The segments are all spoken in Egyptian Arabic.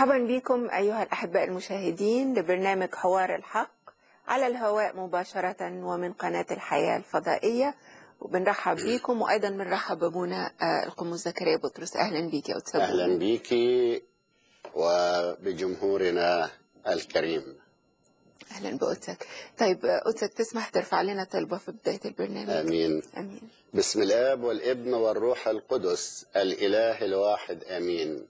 مرحبا بكم أيها الأحباء المشاهدين لبرنامج حوار الحق على الهواء مباشرة ومن قناة الحياة الفضائية وبنرحب بكم وأيضا بنرحب بابونا آه، القمص زكريا بطرس أهلا بك يا أستاذ أهلا بك وبجمهورنا الكريم أهلا بأوتك طيب آه، أوتك تسمح ترفع لنا طلبة في بداية البرنامج آمين أمين بسم الآب والابن والروح القدس الإله الواحد آمين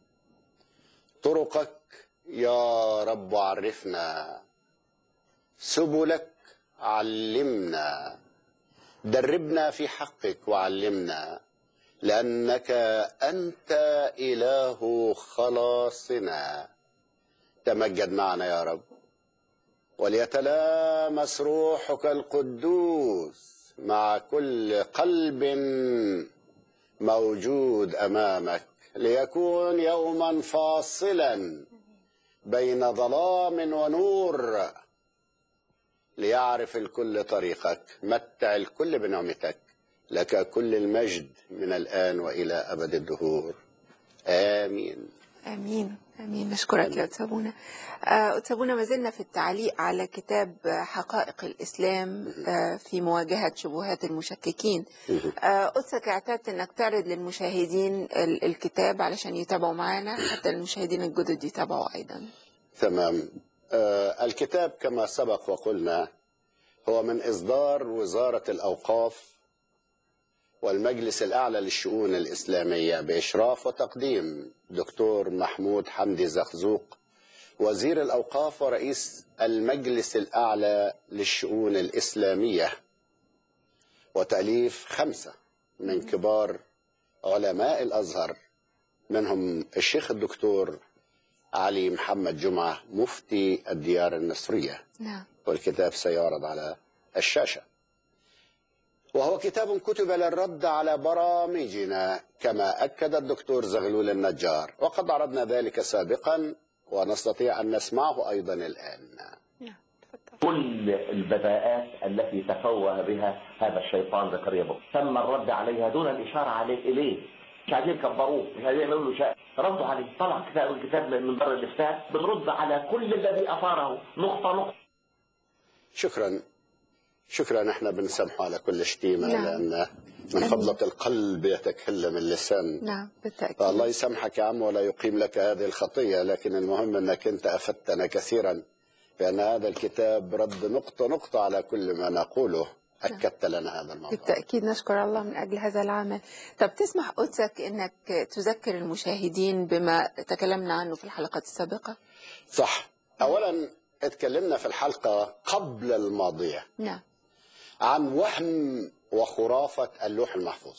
طرقك يا رب عرفنا سبلك علمنا دربنا في حقك وعلمنا لأنك أنت إله خلاصنا تمجد معنا يا رب وليتلامس روحك القدوس مع كل قلب موجود امامك ليكون يوما فاصلا بين ظلام ونور ليعرف الكل طريقك متع الكل بنعمتك لك كل المجد من الان والى ابد الدهور امين امين امين نشكرك يا أتسابونا آه، أتسابونا ما زلنا في التعليق على كتاب آه، حقائق الاسلام آه، في مواجهه شبهات المشككين آه، قدسك اعتدت انك تعرض للمشاهدين ال- الكتاب علشان يتابعوا معانا حتى المشاهدين الجدد يتابعوا ايضا تمام آه الكتاب كما سبق وقلنا هو من إصدار وزارة الأوقاف والمجلس الأعلى للشؤون الإسلامية بإشراف وتقديم دكتور محمود حمدي زخزوق وزير الأوقاف ورئيس المجلس الأعلى للشؤون الإسلامية وتأليف خمسة من كبار علماء الأزهر منهم الشيخ الدكتور علي محمد جمعة مفتي الديار المصرية نعم والكتاب سيعرض على الشاشة وهو كتاب كتب للرد على برامجنا كما أكد الدكتور زغلول النجار وقد عرضنا ذلك سابقا ونستطيع أن نسمعه أيضا الآن نعم تفضل كل البذاءات التي تفوه بها هذا الشيطان زكريا بطرس تم الرد عليها دون الاشاره عليه اليه مش عايزين يكبروه مش عايزين يعملوا له شيء ردوا عليه طلع كتاب الكتاب من بر الافتاء بنرد على كل الذي اثاره نقطه نقطه شكرا شكرا احنا بنسامحه على كل شتيمة نعم. لأن من فضلة القلب يتكلم اللسان نعم بالتاكيد الله يسامحك يا عم ولا يقيم لك هذه الخطية لكن المهم أنك أنت أفدتنا كثيرا بأن هذا الكتاب رد نقطة نقطة على كل ما نقوله أكدت لنا هذا الموضوع بالتأكيد نشكر الله من أجل هذا العمل طب تسمح قدسك أنك تذكر المشاهدين بما تكلمنا عنه في الحلقات السابقة صح أولا اتكلمنا في الحلقة قبل الماضية نعم عن وهم وخرافة اللوح المحفوظ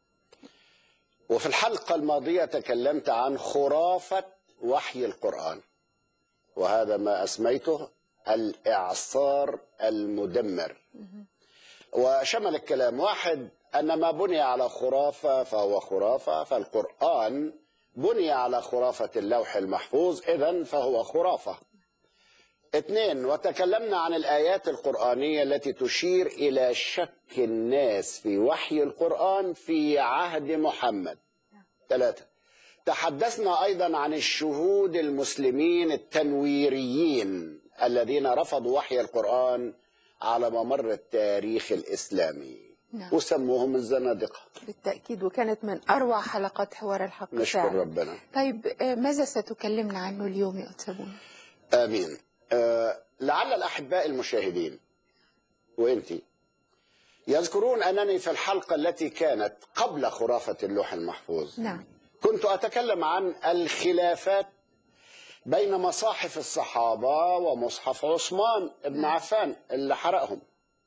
وفي الحلقة الماضية تكلمت عن خرافة وحي القرآن وهذا ما أسميته الإعصار المدمر وشمل الكلام واحد أن ما بني على خرافة فهو خرافة فالقرآن بني على خرافة اللوح المحفوظ إذا فهو خرافة اثنين وتكلمنا عن الآيات القرآنية التي تشير إلى شك الناس في وحي القرآن في عهد محمد ثلاثة تحدثنا أيضا عن الشهود المسلمين التنويريين الذين رفضوا وحي القرآن على ممر التاريخ الإسلامي نعم. وسموهم الزنادقة بالتأكيد وكانت من أروع حلقات حوار الحق نشكر فعلا. ربنا طيب آه، ماذا ستكلمنا عنه اليوم يا أتسابون آمين آه لعل الأحباء المشاهدين وأنت يذكرون أنني في الحلقة التي كانت قبل خرافة اللوح المحفوظ نعم كنت أتكلم عن الخلافات بين مصاحف الصحابة ومصحف عثمان بن عفان اللي حرقهم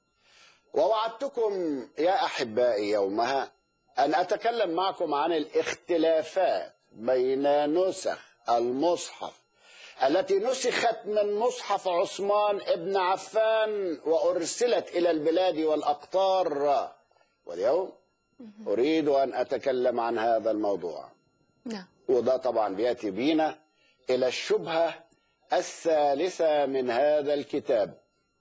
ووعدتكم يا أحبائي يومها أن أتكلم معكم عن الاختلافات بين نسخ المصحف التي نسخت من مصحف عثمان بن عفان وأرسلت إلى البلاد والأقطار واليوم أريد أن أتكلم عن هذا الموضوع نعم وده طبعا بياتي بينا الى الشبهه الثالثه من هذا الكتاب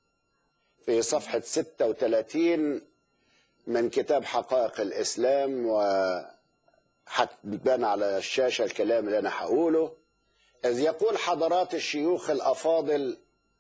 في صفحه 36 من كتاب حقائق الاسلام وحتبان على الشاشه الكلام اللي انا هقوله إذ يقول حضرات الشيوخ الأفاضل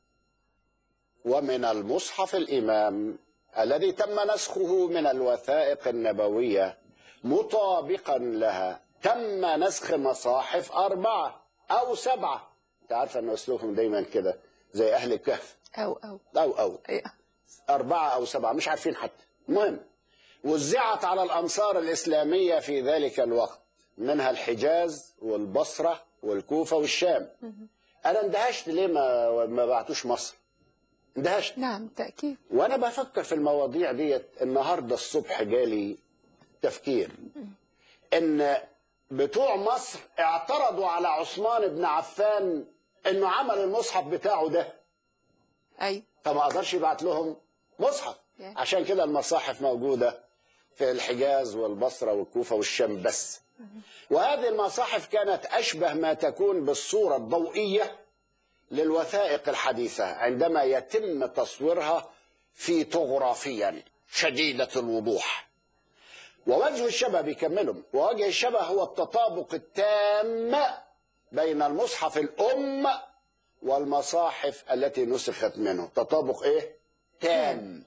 ومن المصحف الإمام الذي تم نسخه من الوثائق النبوية مطابقا لها تم نسخ مصاحف أربعة أو سبعة أنت عارف أن أسلوبهم دايما كده زي أهل الكهف أو أو أو أو أيوة. أربعة أو سبعة مش عارفين حتى المهم وزعت على الأمصار الإسلامية في ذلك الوقت منها الحجاز والبصرة والكوفة والشام أنا اندهشت ليه ما ما بعتوش مصر اندهشت نعم تأكيد وانا بفكر في المواضيع ديت النهارده الصبح جالي تفكير ان بتوع مصر اعترضوا على عثمان بن عفان انه عمل المصحف بتاعه ده أي فما قدرش يبعت لهم مصحف Yeah. عشان كده المصاحف موجوده في الحجاز والبصره والكوفه والشام بس وهذه المصاحف كانت اشبه ما تكون بالصوره الضوئيه للوثائق الحديثة عندما يتم تصويرها في طغرافيا شديدة الوضوح ووجه الشبه بيكملهم ووجه الشبه هو التطابق التام بين المصحف الأم والمصاحف التي نسخت منه تطابق ايه تام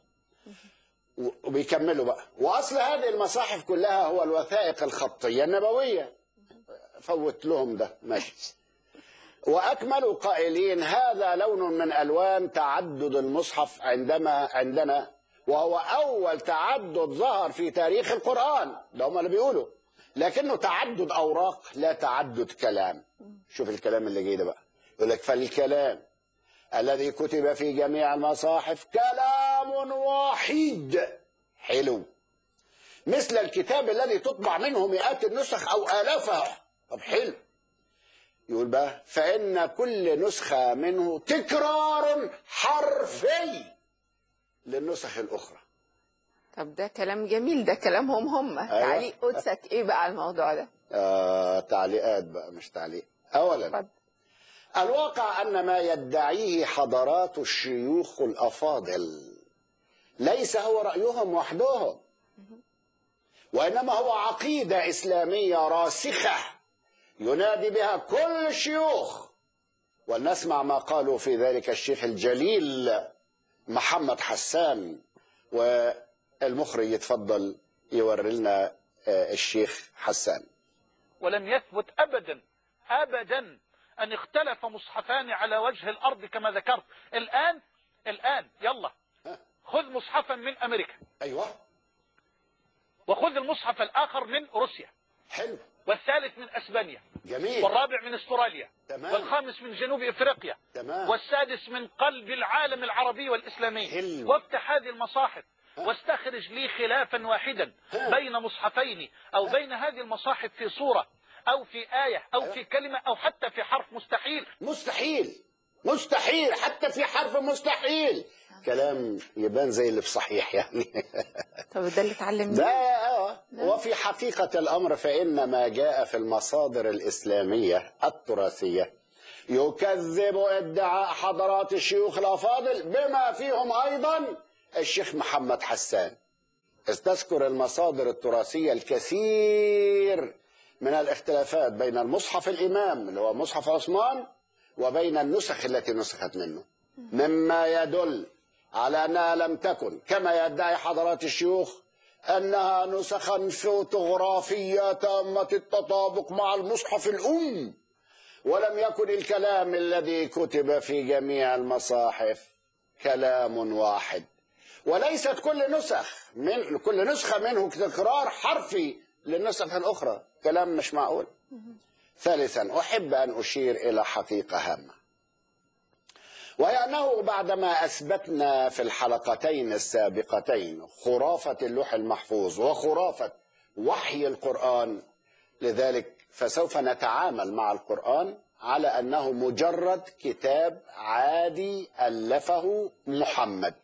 وبيكملوا بقى واصل هذه المصاحف كلها هو الوثائق الخطيه النبويه فوت لهم ده ماشي واكملوا قائلين هذا لون من الوان تعدد المصحف عندما عندنا وهو اول تعدد ظهر في تاريخ القران ده هم اللي بيقولوا لكنه تعدد اوراق لا تعدد كلام شوف الكلام اللي جاي ده بقى يقول لك فالكلام الذي كتب في جميع المصاحف كلام واحد حلو مثل الكتاب الذي تطبع منه مئات النسخ او الافها طب حلو يقول بقى فإن كل نسخة منه تكرار حرفي للنسخ الأخرى طب ده كلام جميل ده كلامهم هم أيوة. تعليق قدسك ايه بقى على الموضوع ده آه تعليقات بقى مش تعليق أولا اتفضل الواقع أن ما يدعيه حضرات الشيوخ الأفاضل ليس هو رأيهم وحدهم وإنما هو عقيدة إسلامية راسخة ينادي بها كل الشيوخ ولنسمع ما قالوا في ذلك الشيخ الجليل محمد حسان والمخرج يتفضل يوري لنا آه، الشيخ حسان ولم يثبت ابدا ابدا ان اختلف مصحفان على وجه الارض كما ذكرت الان الان يلا خذ مصحفا من امريكا أيوة وخذ المصحف الاخر من روسيا حلو والثالث من اسبانيا جميل والرابع من استراليا تمام. والخامس من جنوب افريقيا تمام والسادس من قلب العالم العربي والاسلامي حلو. وافتح هذه المصاحف واستخرج لي خلافا واحدا ها. بين مصحفين او بين هذه المصاحف في صورة او في آية او أيوة. في كلمة او حتى في حرف مستحيل مستحيل مستحيل حتى في حرف مستحيل كلام يبان زي اللي في صحيح يعني طب ده اللي اتعلم ده منه آه. وفي حقيقة الأمر فإن ما جاء في المصادر الإسلامية التراثية يكذب ادعاء حضرات الشيوخ الأفاضل بما فيهم أيضا الشيخ محمد حسان إذ تذكر المصادر التراثية الكثير من الاختلافات بين المصحف الإمام اللي هو مصحف عثمان وبين النسخ التي نسخت منه مما يدل على أنها لم تكن كما يدعي حضرات الشيوخ أنها نسخا فوتوغرافية تامة التطابق مع المصحف الأم ولم يكن الكلام الذي كتب في جميع المصاحف كلام واحد وليست كل نسخ من كل نسخة منه تكرار حرفي للنسخ الأخرى كلام مش معقول ثالثا أحب أن أشير إلى حقيقة هامة وهي أنه بعدما أثبتنا في الحلقتين السابقتين خرافة اللوح المحفوظ وخرافة وحي القرآن لذلك فسوف نتعامل مع القرآن على أنه مجرد كتاب عادي ألفه محمد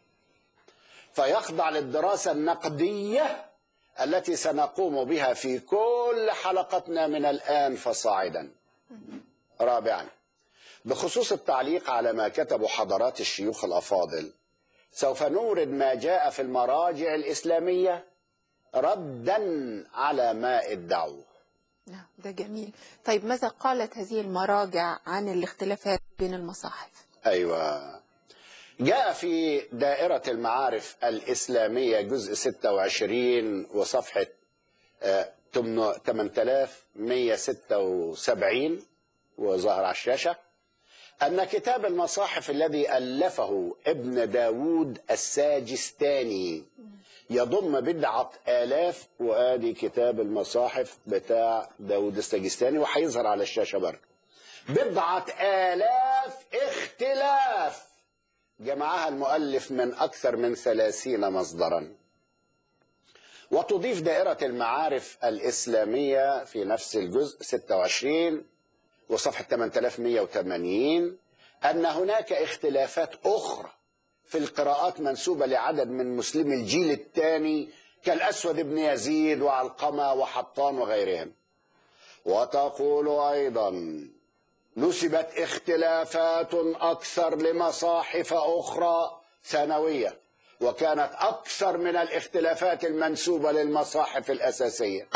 فيخضع للدراسة النقدية التي سنقوم بها في كل حلقتنا من الآن فصاعدا رابعا بخصوص التعليق على ما كتبه حضرات الشيوخ الأفاضل سوف نورد ما جاء في المراجع الإسلامية ردا على ما ادعوه نعم ده جميل طيب ماذا قالت هذه المراجع عن الاختلافات بين المصاحف أيوة جاء في دائرة المعارف الإسلامية جزء 26 وصفحة آه، 8176 وظهر على الشاشة أن كتاب المصاحف الذي ألفه ابن داود الساجستاني يضم بضعة آلاف وآدي كتاب المصاحف بتاع داود الساجستاني وهيظهر على الشاشة برضه بضعة آلاف اختلاف جمعها المؤلف من أكثر من ثلاثين مصدرا وتضيف دائرة المعارف الإسلامية في نفس الجزء 26 وصفحة 8180 أن هناك اختلافات أخرى في القراءات منسوبة لعدد من مسلمي الجيل الثاني كالأسود بن يزيد وعلقمة وحطان وغيرهم وتقول أيضا نسبت اختلافات أكثر لمصاحف أخرى ثانوية وكانت أكثر من الاختلافات المنسوبة للمصاحف الأساسية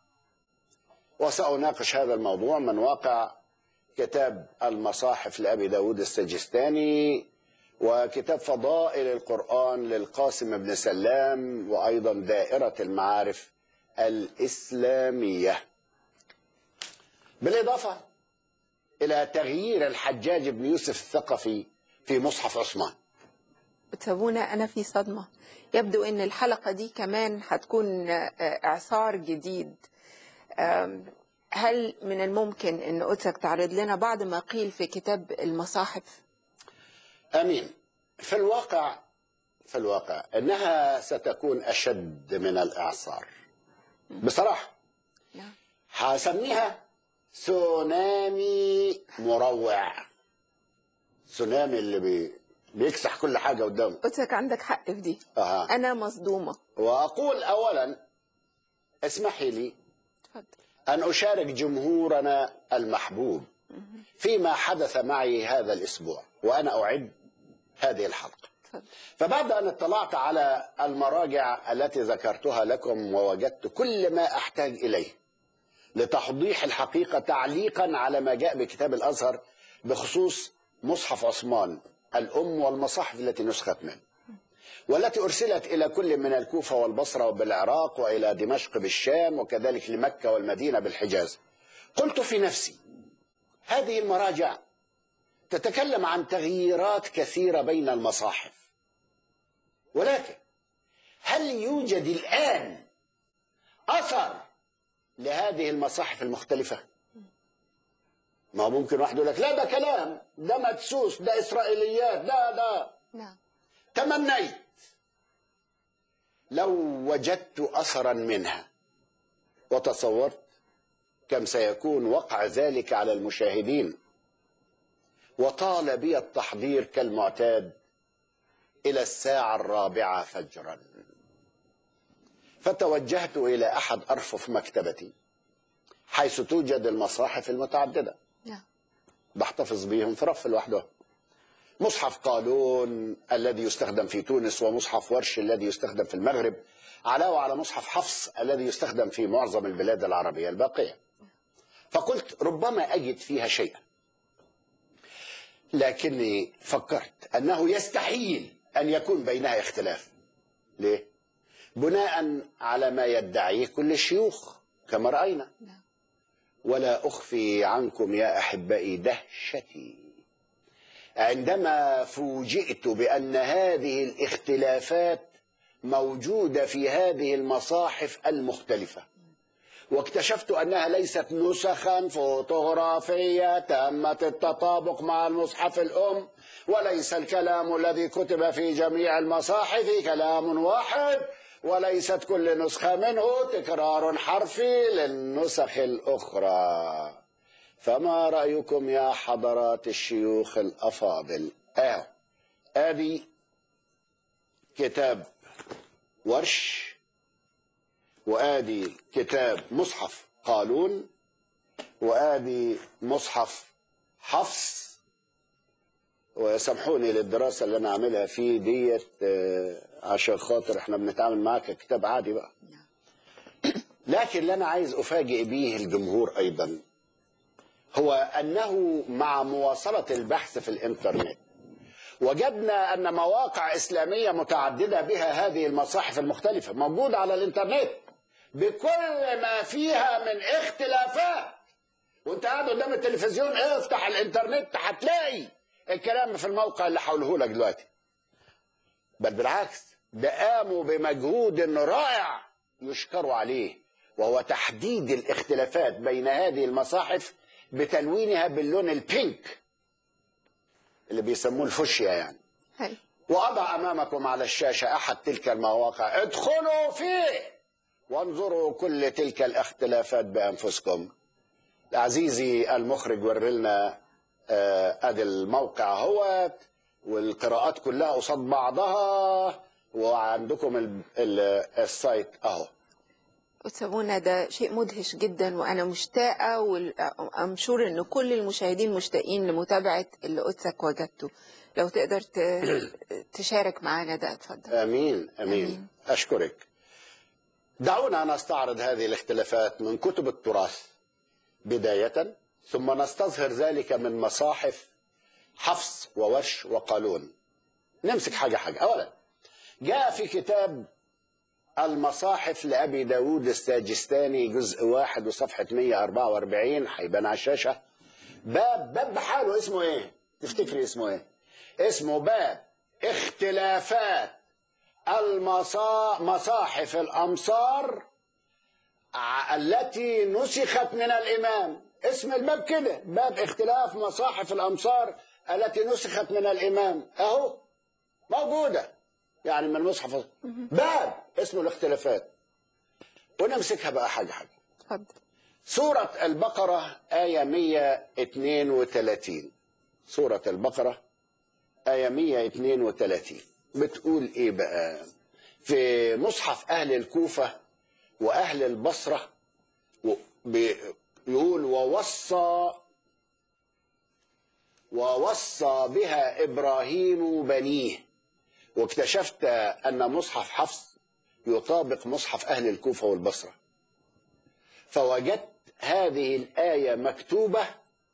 وسأناقش هذا الموضوع من واقع كتاب المصاحف لأبي داود السجستاني وكتاب فضائل القرآن للقاسم بن سلام وأيضا دائرة المعارف الإسلامية بالإضافة إلى تغيير الحجاج بن يوسف الثقفي في مصحف عثمان تابونا أنا في صدمة يبدو أن الحلقة دي كمان هتكون آه، إعصار جديد آم، هل من الممكن أن قدسك تعرض لنا بعض ما قيل في كتاب المصاحف امين في الواقع في الواقع انها ستكون اشد من الاعصار بصراحه نعم. هسميها تسونامي مروع تسونامي اللي بي بيكسح كل حاجه قدامه قدسك عندك حق في دي أها. أنا مصدومة واقول اولا اسمحي لي اتفضل أن أشارك جمهورنا المحبوب فيما حدث معي هذا الأسبوع وأنا أعد هذه الحلقة اتفضل فبعد أن اطلعت على المراجع التي ذكرتها لكم ووجدت كل ما أحتاج إليه لتوضيح الحقيقة تعليقا على ما جاء بكتاب الأزهر بخصوص مصحف عثمان الأم والمصاحف التي نسخت منه والتي أرسلت إلى كل من الكوفة والبصرة وبالعراق وإلى دمشق بالشام وكذلك لمكة والمدينة بالحجاز قلت في نفسي هذه المراجع تتكلم عن تغييرات كثيرة بين المصاحف ولكن هل يوجد الآن أثر لهذه المصاحف المختلفة ما هو ممكن واحد يقول لك لا ده كلام ده مدسوس ده إسرائيليات ده ده نعم تمنيت لو وجدت اثرا منها وتصورت كم سيكون وقع ذلك على المشاهدين وطال بي التحضير كالمعتاد الى الساعه الرابعه فجرا فتوجهت الى احد ارفف مكتبتي حيث توجد المصاحف المتعدده نعم بحتفظ بيهم في رف لوحدهم مصحف قالون الذي يستخدم في تونس ومصحف ورش الذي يستخدم في المغرب علاوة على مصحف حفص الذي يستخدم في معظم البلاد العربية الباقية فقلت ربما أجد فيها شيئا لكني فكرت أنه يستحيل أن يكون بينها اختلاف ليه؟ بناء على ما يدعيه كل الشيوخ كما رأينا نعم ولا أخفي عنكم يا أحبائي دهشتي عندما فوجئت بأن هذه الاختلافات موجودة في هذه المصاحف المختلفة واكتشفت أنها ليست نسخا فوتوغرافية تامة التطابق مع المصحف الأم وليس الكلام الذي كتب في جميع المصاحف كلام واحد وليست كل نسخة منه تكرار حرفي للنسخ الأخرى فما رأيكم يا حضرات الشيوخ الأفاضل آه آدي كتاب ورش وآدي كتاب مصحف قالون وآدي مصحف حفص وسامحوني للدراسة اللي أنا عاملها فيه ديت آه، عشان خاطر احنا بنتعامل معاك كتاب عادي بقى لكن اللي أنا عايز أفاجئ به الجمهور أيضا هو أنه مع مواصلة البحث في الإنترنت وجدنا أن مواقع إسلامية متعددة بها هذه المصاحف المختلفة موجودة على الإنترنت بكل ما فيها من اختلافات وانت قاعد قدام التلفزيون افتح الانترنت هتلاقي الكلام في الموقع اللي هقوله لك دلوقتي بل بالعكس ده قاموا بمجهود رائع يشكروا عليه وهو تحديد الاختلافات بين هذه المصاحف بتلوينها باللون البينك اللي بيسموه الفوشيا يعني هاي وأضع أمامكم على الشاشة أحد تلك المواقع ادخلوا فيه وانظروا كل تلك الاختلافات بأنفسكم عزيزي المخرج وري لنا آه، ادي الموقع اهوت والقراءات كلها قصاد بعضها وعندكم ال- ال- السايت اهو أتسابونا ده شيء مدهش جدا وأنا مشتاقة وأم شور إن كل المشاهدين مشتاقين لمتابعة اللي قدسك وجدته لو تقدر ت- تشارك معانا ده اتفضل امين امين آمين. اشكرك دعونا نستعرض هذه الاختلافات من كتب التراث بدايه ثم نستظهر ذلك من مصاحف حفص وورش وقالون نمسك حاجه حاجه اولا جاء في كتاب المصاحف لأبي داود الساجستاني جزء واحد وصفحة 144 هيبان على الشاشة باب باب بحاله اسمه ايه؟ تفتكري اسمه ايه؟ اسمه باب اختلافات المصا... مصاحف الأمصار ع- التي نسخت من الإمام اسم الباب كده باب اختلاف مصاحف الأمصار التي نسخت من الإمام أهو موجودة يعني من المصحف باب اسمه الاختلافات ونمسكها بقى حاجة حاجة اتفضل سورة البقرة آية 132 سورة البقرة آية 132 بتقول إيه بقى في مصحف أهل الكوفة وأهل البصرة و- بي- يقول ووصى ووصى بها إبراهيم بنيه واكتشفت أن مصحف حفص يطابق مصحف أهل الكوفة والبصرة فوجدت هذه الآية مكتوبة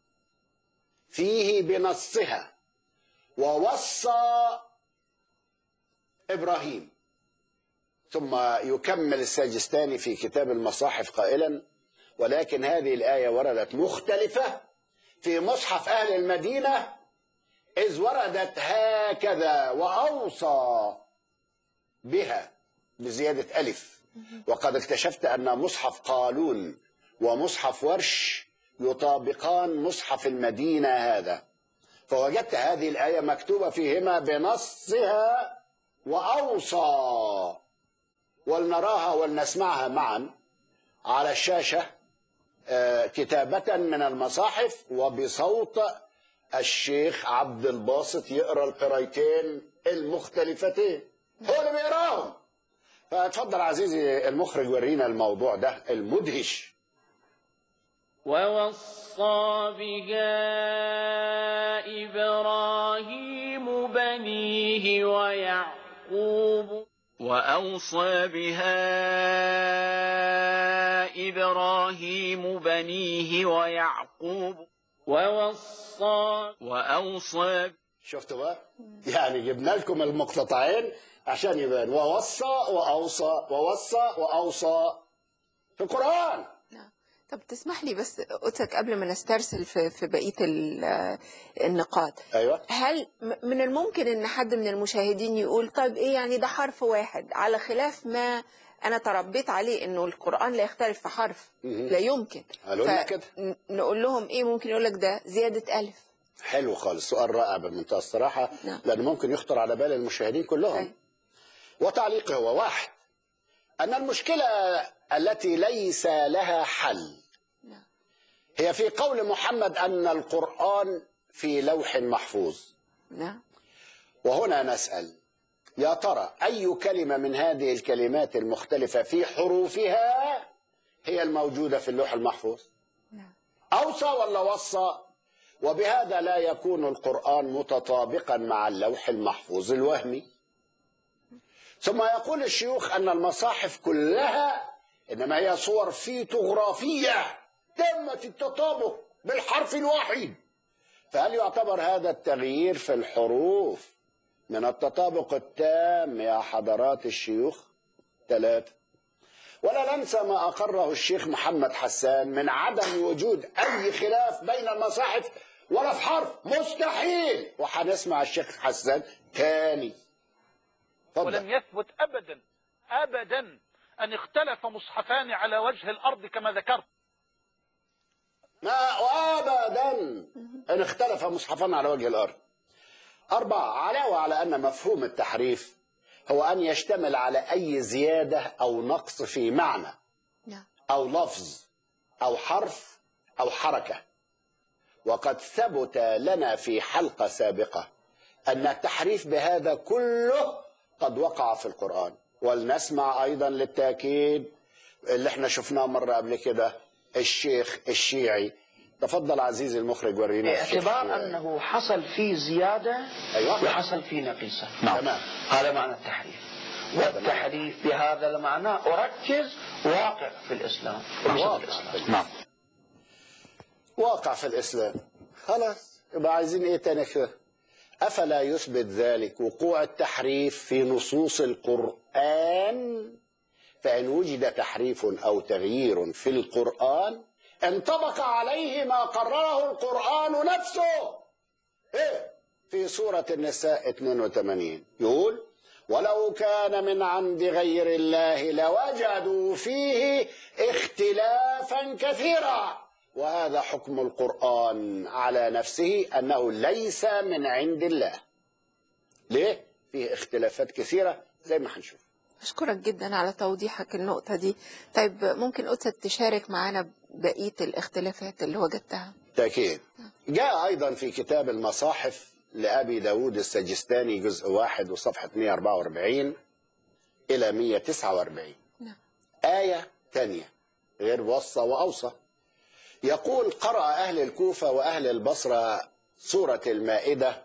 فيه بنصها ووصى إبراهيم ثم يكمل الساجستاني في كتاب المصاحف قائلا ولكن هذه الآية وردت مختلفة في مصحف أهل المدينة إذ وردت هكذا وأوصى بها بزيادة ألف وقد اكتشفت أن مصحف قالون ومصحف ورش يطابقان مصحف المدينة هذا فوجدت هذه الآية مكتوبة فيهما بنصها وأوصى ولنراها ولنسمعها معا على الشاشة آه، كتابة من المصاحف وبصوت الشيخ عبد الباسط يقرا القرايتين المختلفتين هو اللي بيقراهم فاتفضل عزيزي المخرج ورينا الموضوع ده المدهش ووصى بها إبراهيم بنيه ويعقوب وأوصى بها إبراهيم بنيه ويعقوب ووصى وأوصى شفتوا بقى يعني جبنا لكم المقتطعين عشان يبان ووصى واوصى ووصى واوصى في القران نعم. طب تسمح لي بس قدسك قبل ما نسترسل في, في بقية ال- آه، النقاط ايوه هل م- من الممكن ان حد من المشاهدين يقول طيب ايه يعني ده حرف واحد على خلاف ما انا تربيت عليه انه القرآن لا يختلف في حرف مهم. لا يمكن قالوا لنا كده. ن- نقول لهم ايه ممكن يقول لك ده زيادة ألف حلو خالص سؤال رائع بمنتهى الصراحه نعم. لانه ممكن يخطر على بال المشاهدين كلهم أي. وتعليقي هو واحد ان المشكله التي ليس لها حل نعم. هي في قول محمد ان القران في لوح محفوظ نعم وهنا نسأل يا ترى أي كلمة من هذه الكلمات المختلفة في حروفها هي الموجودة في اللوح المحفوظ نعم أوصى ولا وصى وبهذا لا يكون القرآن متطابقا مع اللوح المحفوظ الوهمي ثم يقول الشيوخ أن المصاحف كلها إنما هي صور فيتوغرافية تمة التطابق بالحرف الواحد فهل يعتبر هذا التغيير في الحروف من التطابق التام يا حضرات الشيوخ ثلاثة ولا ننسى ما أقره الشيخ محمد حسان من عدم وجود أي خلاف بين المصاحف ولا في حرف مستحيل وهنسمع الشيخ حسان تاني اتفضل. ولم يثبت أبدا أبدا أن اختلف مصحفان على وجه الأرض كما ذكرت ما أبدا إن اختلف مصحفان على وجه الأرض أربعة علاوة على أن مفهوم التحريف هو أن يشتمل على أي زيادة أو نقص في معنى نعم أو لفظ أو حرف أو حركة وقد ثبت لنا في حلقة سابقة أن التحريف بهذا كله قد وقع في القرآن ولنسمع أيضا للتأكيد اللي احنا شفناه مرة قبل كده الشيخ الشيعي تفضل عزيزي المخرج ورينا الشيخ باعتبار الشيعي. أنه حصل فيه زيادة أيوة. وحصل فيه نقيصة تمام. هذا معنى التحريف والتحريف بهذا المعنى أركز واقع في الإسلام وليس واقع بالإسلام في الإسلام. واقع في الإسلام خلاص يبقى عايزين إيه تاني كده أفلا يثبت ذلك وقوع التحريف في نصوص القرآن فإن وجد تحريف أو تغيير في القرآن انطبق عليه ما قرره القرآن نفسه إيه؟ في سورة النساء 82 يقول ولو كان من عند غير الله لوجدوا فيه اختلافا كثيرا وهذا حكم القرآن على نفسه أنه ليس من عند الله ليه؟ فيه اختلافات كثيرة زي ما هنشوف أشكرك جدا على توضيحك النقطة دي طيب ممكن أستاذ تشارك معنا بقية الاختلافات اللي وجدتها تأكيد جاء أيضا في كتاب المصاحف لأبي داود السجستاني جزء واحد وصفحة 144 إلى 149 نعم. آية ثانية غير وصى وأوصى يقول قرأ أهل الكوفة وأهل البصرة سورة المائدة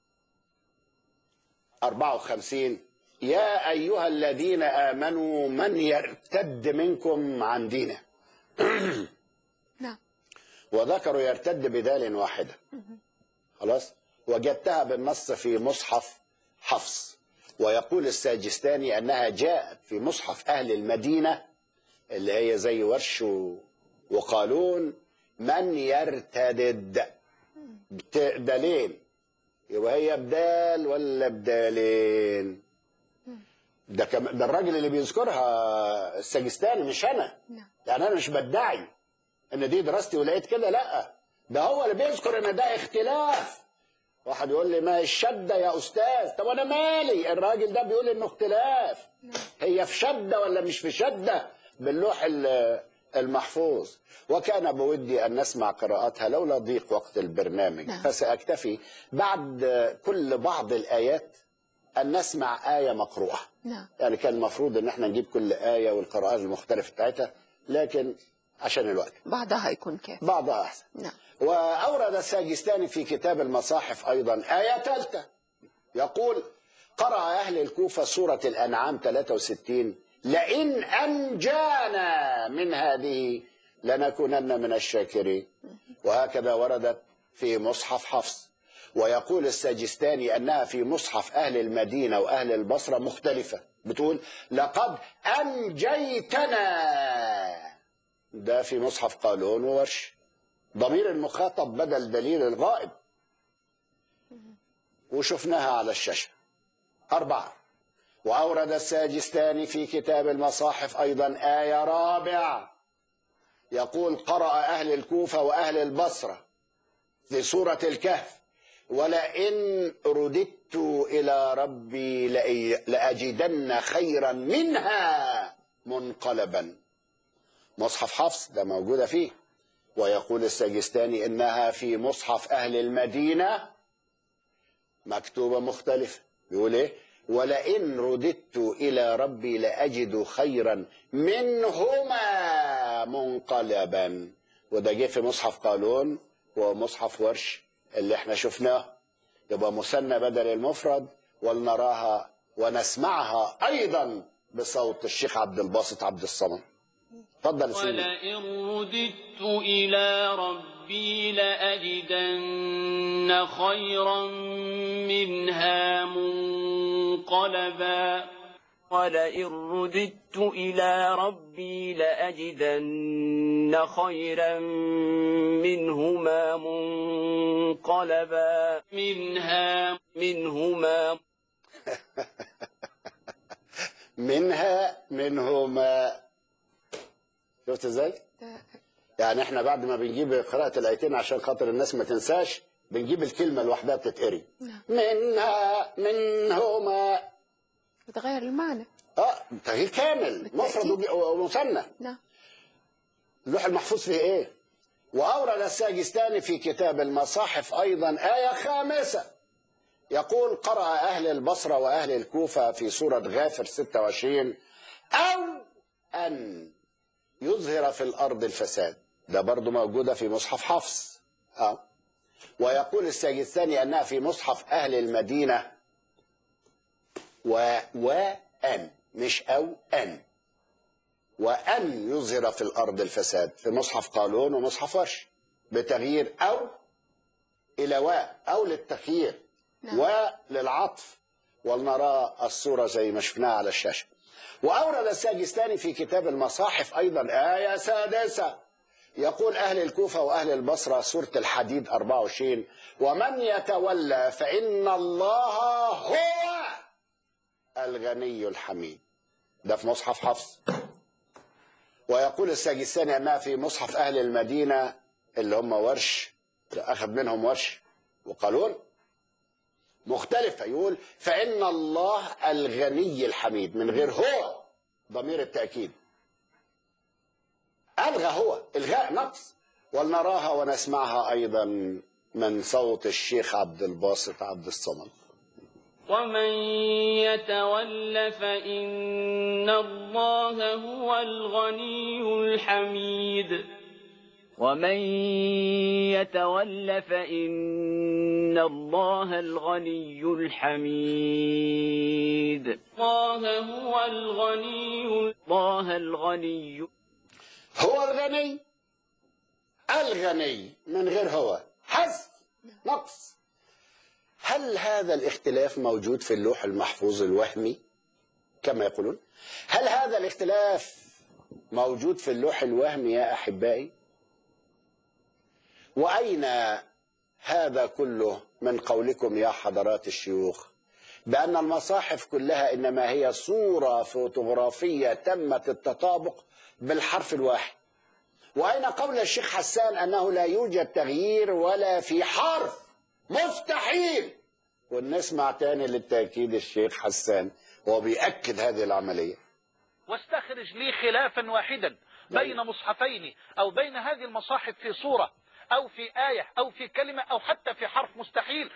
54 يا أيها الذين آمنوا من يرتد منكم عن دينه نعم وذكروا يرتد بدال واحدة خلاص وجدتها بالنص في مصحف حفص ويقول الساجستاني أنها جاءت في مصحف أهل المدينة اللي هي زي ورش و- وقالون من يرتدد بت- دالين يبقى هي بدال ولا بدالين ده كم ده الراجل اللي بيذكرها السجستاني مش انا نعم. يعني انا مش بدعي ان دي دراستي ولقيت كده لا ده هو اللي بيذكر ان ده اختلاف واحد يقول لي ما الشده يا استاذ طب انا مالي الراجل ده بيقول انه اختلاف هي في شده ولا مش في شده باللوح ال- المحفوظ وكان بودي ان نسمع قراءاتها لولا ضيق وقت البرنامج نعم. فساكتفي بعد كل بعض الايات ان نسمع ايه مقروءه نعم يعني كان المفروض ان احنا نجيب كل آية والقراءات المختلفة بتاعتها لكن عشان الوقت بعضها يكون كافي بعضها أحسن نعم وأورد الساجستاني في كتاب المصاحف أيضا آية ثالثة يقول قرأ أهل الكوفة سورة الأنعام 63 لئن أنجانا من هذه لنكونن من الشاكرين وهكذا وردت في مصحف حفص ويقول الساجستاني أنها في مصحف أهل المدينة وأهل البصرة مختلفة بتقول لقد أنجيتنا ده في مصحف قالون وورش ضمير المخاطب بدل دليل الغائب وشفناها على الشاشة أربعة وأورد الساجستاني في كتاب المصاحف أيضا آية رابعة يقول قرأ أهل الكوفة وأهل البصرة في سورة الكهف ولئن رددت إلى ربي لأي- لأجدن خيرا منها منقلبا مصحف حفص ده موجودة فيه ويقول السجستاني إنها في مصحف أهل المدينة مكتوبة مختلفة بيقول إيه ولئن رددت إلى ربي لأجد خيرا منهما منقلبا وده جه في مصحف قالون ومصحف ورش اللي احنا شفناه يبقى مثنى بدل المفرد ولنراها ونسمعها أيضا بصوت الشيخ عبد الباسط عبد الصمد اتفضل يا سيدي ولئن رددت إلى ربي لأجدن خيرا منها منقلبا ولئن رددت إلى ربي لأجدن خيرا منهما منقلبا منها منهما منها منهما شفت ازاي؟ يعني احنا بعد ما بنجيب قراءة الآيتين عشان خاطر الناس ما تنساش بنجيب الكلمة لوحدها بتتقري نعم. منها منهما بتغير المعنى اه تغيير كامل بالتأكيد. مفرد وج- ومثنى نعم اللوح المحفوظ فيه ايه وأورد الساجستاني في كتاب المصاحف أيضا آية خامسة يقول قرأ أهل البصرة وأهل الكوفة في سورة غافر 26 أو أن يظهر في الأرض الفساد ده برضو موجودة في مصحف حفص آه. ويقول الساجستاني أنها في مصحف أهل المدينة و وأن مش أو أن وأن يظهر في الأرض الفساد في مصحف قالون ومصحف ورش بتغيير أو إلى و أو للتخيير نعم. وللعطف ولنرى الصورة زي ما شفناها على الشاشة وأورد الساجستاني في كتاب المصاحف أيضا آية سادسة يقول أهل الكوفة وأهل البصرة سورة الحديد 24 ومن يتولى فإن الله هو الغني الحميد ده في مصحف حفص ويقول الساجستاني أنها في مصحف أهل المدينة اللي هم ورش أخذ منهم ورش وقالون مختلفة يقول فإن الله الغني الحميد من غير هو ضمير التأكيد ألغى هو إلغاء نقص ولنراها ونسمعها أيضا من صوت الشيخ عبد الباسط عبد الصمد ومن يتول فإن الله هو الغني الحميد ومن يتول فإن الله الغني الحميد الله هو الغني الله الغني هو الغني الغني من غير هو حذف نقص هل هذا الاختلاف موجود في اللوح المحفوظ الوهمي كما يقولون هل هذا الاختلاف موجود في اللوح الوهمي يا احبائي واين هذا كله من قولكم يا حضرات الشيوخ بان المصاحف كلها انما هي صوره فوتوغرافيه تمت التطابق بالحرف الواحد واين قول الشيخ حسان انه لا يوجد تغيير ولا في حرف مستحيل ونسمع تاني للتاكيد الشيخ حسان وهو بيأكد هذه العمليه واستخرج لي خلافا واحدا بين مصحفين أو بين هذه المصاحف في صورة أو في آية أو في كلمة أو حتى في حرف مستحيل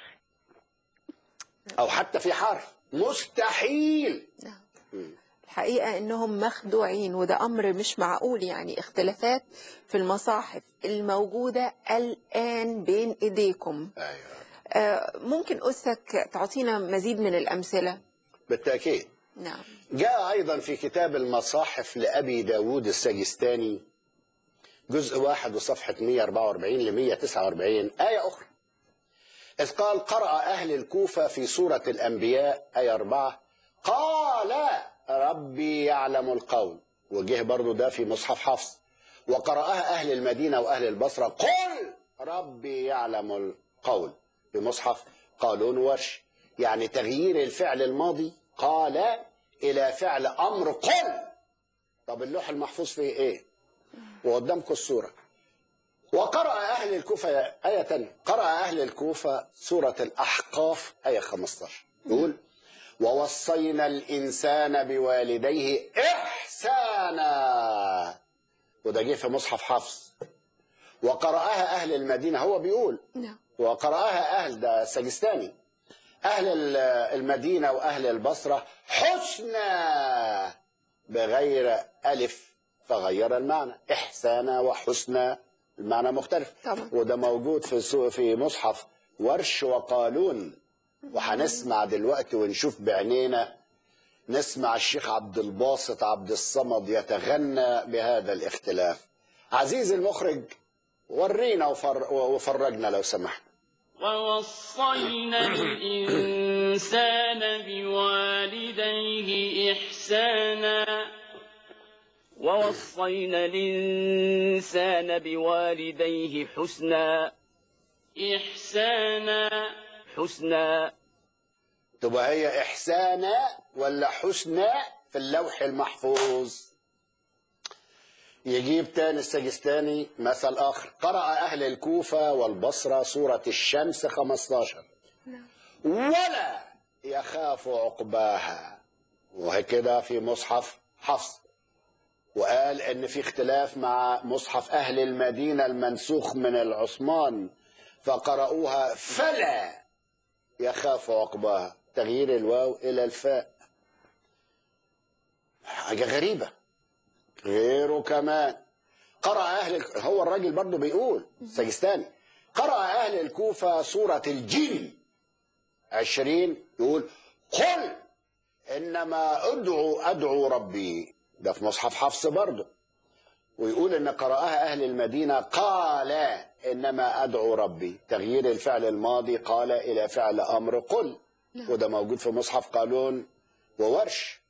او حتى في حرف مستحيل نعم الحقيقة انهم مخدوعين وده امر مش معقول يعني اختلافات في المصاحف الموجودة الان بين ايديكم ايوه آه، ممكن أسك تعطينا مزيد من الأمثلة بالتاكيد نعم جاء أيضا في كتاب المصاحف لأبي داود السجستاني جزء واحد وصفحة 144 ل 149 آية أخرى إذ قال قرأ أهل الكوفة في سورة الأنبياء آية أربعة قال ربي يعلم القول وجه برضو ده في مصحف حفص وقرأها أهل المدينة وأهل البصرة قل ربي يعلم القول في مصحف قالون ورش يعني تغيير الفعل الماضي قال إلى فعل أمر قل طب اللوح المحفوظ فيه إيه وقدامكم الصورة وقرأ أهل الكوفة آية تانية قرأ أهل الكوفة سورة الأحقاف آية 15 يقول ووصينا الإنسان بوالديه إحسانا وده جه في مصحف حفص وقرأها أهل المدينة هو بيقول نعم وقرأها أهل ده سجستاني أهل ال- المدينة وأهل البصرة حسنى بغير ألف فغير المعنى إحسانا وحسنى المعنى مختلف طبعا. وده موجود في سو- في مصحف ورش وقالون وهنسمع دلوقتي ونشوف بعينينا نسمع الشيخ عبد الباسط عبد الصمد يتغنى بهذا الاختلاف عزيزي المخرج ورينا وفر وفرجنا لو سمحت ووصينا الإنسان بوالديه إحسانا ووصينا الإنسان بوالديه حسنا إحسانا حسنا تبقى هي إحسانا ولا حسنا في اللوح المحفوظ يجيب تاني السجستاني مثل آخر قرأ أهل الكوفة والبصرة سورة الشمس 15 ولا يخاف عقباها وهكذا في مصحف حفص وقال ان في اختلاف مع مصحف اهل المدينه المنسوخ من العثمان فقرأوها فلا يخاف عقباها تغيير الواو الى الفاء حاجه غريبه غيره كمان قرأ أهل هو الراجل برضه بيقول سجستاني قرأ أهل الكوفة سورة الجن عشرين يقول قل إنما أدعو أدعو ربي ده في مصحف حفص برضه ويقول إن قرأها أهل المدينة قال إنما أدعو ربي تغيير الفعل الماضي قال إلى فعل أمر قل وده موجود في مصحف قالون وورش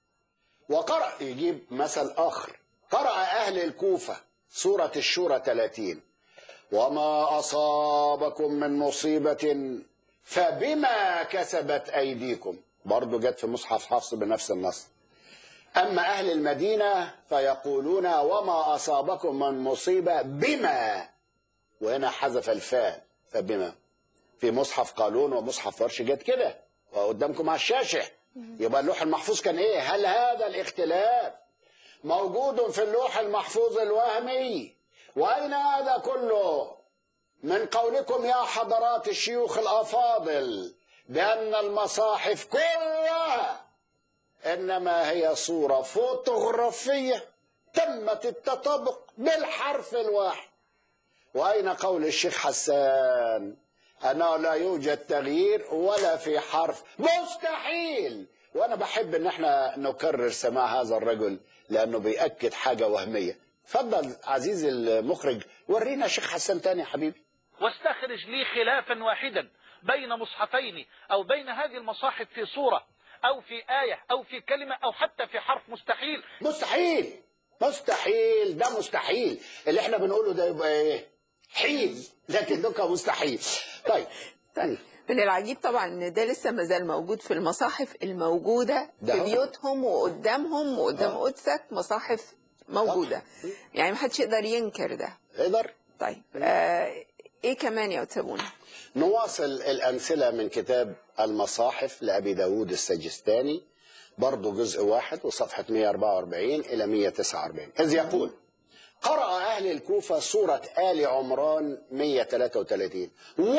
وقرأ يجيب مثل آخر قرأ أهل الكوفة سورة الشورى 30 وما أصابكم من مصيبة فبما كسبت أيديكم برضو جت في مصحف حفص بنفس النص أما أهل المدينة فيقولون وما أصابكم من مصيبة بما وهنا حذف الفاء فبما في مصحف قالون ومصحف ورش جت كده وقدامكم على الشاشة يبقى اللوح المحفوظ كان ايه هل هذا الاختلاف موجود في اللوح المحفوظ الوهمي واين هذا كله من قولكم يا حضرات الشيوخ الافاضل بان المصاحف كلها انما هي صوره فوتوغرافيه تمت التطابق بالحرف الواحد واين قول الشيخ حسان أنه لا يوجد تغيير ولا في حرف مستحيل وأنا بحب إن احنا نكرر سماع هذا الرجل لأنه بيأكد حاجة وهمية تفضل عزيزي المخرج ورينا شيخ حسن تاني يا حبيبي واستخرج لي خلافا واحدا بين مصحفين أو بين هذه المصاحف في صورة أو في آية أو في كلمة أو حتى في حرف مستحيل مستحيل مستحيل ده مستحيل اللي احنا بنقوله ده يبقى ايه حيل لكن ده مستحيل طيب تاني من العجيب طبعا ان ده لسه ما زال موجود في المصاحف الموجوده ده في هو. بيوتهم وقدامهم وقدام آه. قدسك مصاحف موجوده يعني محدش يقدر ينكر ده اقدر طيب آه ايه كمان يا أتسابونا نواصل الأمثلة من كتاب المصاحف لأبي داود السجستاني برضو جزء واحد وصفحة 144 إلى 149 إذ يقول قرأ أهل الكوفة سورة آل عمران 133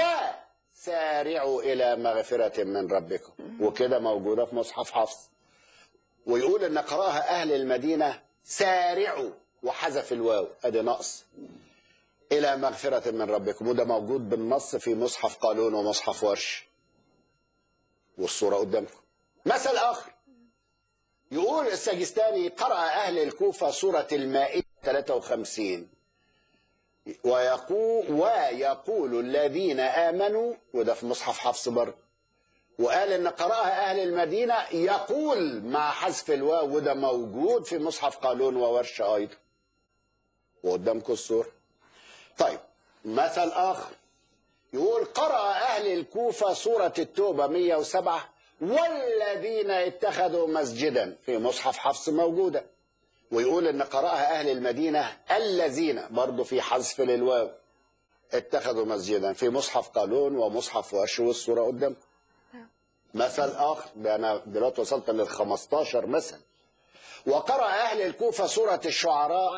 وسارعوا إلى مغفرة من ربكم وكده موجودة في مصحف حفص ويقول إن قرأها أهل المدينة سارعوا وحذف الواو أدي نقص إلى مغفرة من ربكم وده موجود بالنص في مصحف قالون ومصحف ورش والصورة قدامكم مثل آخر يقول السجستاني قرأ أهل الكوفة سورة المائدة 53 ويقول ويقول الذين آمنوا وده في مصحف حفص برضه وقال ان قرأها اهل المدينة يقول مع حذف الواو وده موجود في مصحف قالون وورش ايضا وقدامكم الصورة طيب مثل اخر يقول قرأ اهل الكوفة سورة التوبة 107 والذين اتخذوا مسجدا في مصحف حفص موجودة ويقول ان قرأها اهل المدينة الذين برضه في حذف للواو اتخذوا مسجدا في مصحف قالون ومصحف ورش والصورة قدامكم مثل آخر ده أنا دلوقتي وصلت لل 15 مثل وقرأ أهل الكوفة سورة الشعراء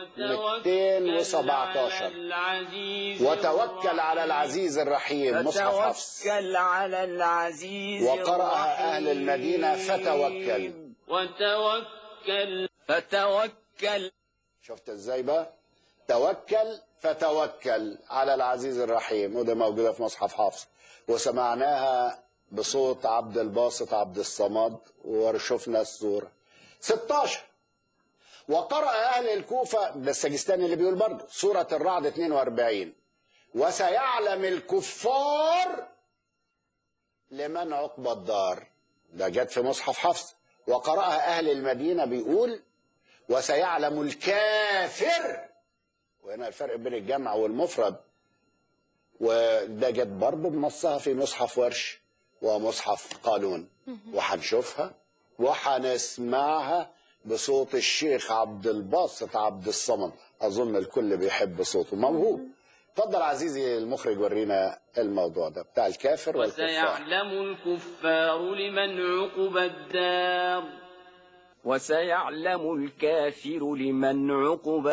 217 وتوكل على العزيز الرحيم مصحف حفص فتوكل على العزيز وقرأها أهل الرحيم. المدينة فتوكل وتوكل فتوكل شفت ازاي بقى توكل فتوكل على العزيز الرحيم وده موجودة في مصحف حفص وسمعناها بصوت عبد الباسط عبد الصمد وشفنا الصورة 16 وقرأ أهل الكوفة ده السجستاني اللي بيقول برضه سورة الرعد 42 وسيعلم الكفار لمن عقبى الدار ده جت في مصحف حفص وقرأها أهل المدينة بيقول وسيعلم الكافر وهنا الفرق بين الجمع والمفرد وده جت برضه بنصها في مصحف ورش ومصحف قانون وهنشوفها وهنسمعها بصوت الشيخ عبد الباسط عبد الصمد اظن الكل بيحب صوته موهوب اتفضل عزيزي المخرج ورينا الموضوع ده بتاع الكافر والكفار وسيعلم الكفار لمن عقب الدار وسيعلم الكافر لمن عقب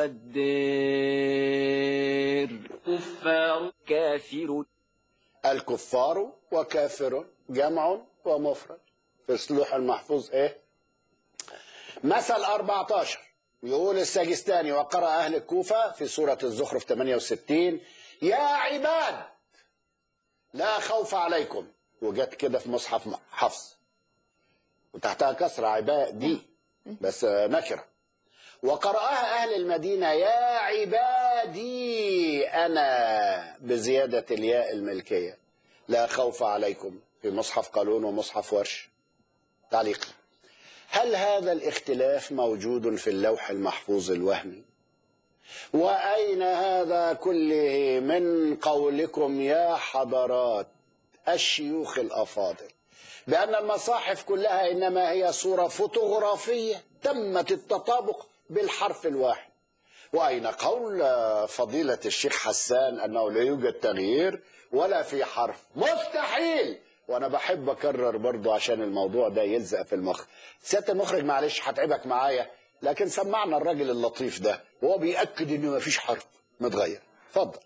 الدار كفار كافر الكفار وكافر جمع ومفرد في السلوح المحفوظ ايه مثل 14 يقول السجستاني وقرأ أهل الكوفة في سورة الزخرف 68 يا عباد لا خوف عليكم وجت كده في مصحف حفص وتحتها كسرة عباد دي بس نكرة وقرأها أهل المدينة يا عبادي أنا بزيادة الياء الملكية لا خوف عليكم في مصحف قالون ومصحف ورش تعليق هل هذا الاختلاف موجود في اللوح المحفوظ الوهمي وأين هذا كله من قولكم يا حضرات الشيوخ الأفاضل بأن المصاحف كلها إنما هي صورة فوتوغرافية تمت التطابق بالحرف الواحد وأين قول فضيلة الشيخ حسان أنه لا يوجد تغيير ولا في حرف مستحيل وانا بحب اكرر برضو عشان الموضوع ده يلزق في المخ سياده المخرج معلش هتعبك معايا لكن سمعنا الراجل اللطيف ده وهو بياكد انه مفيش حرف متغير اتفضل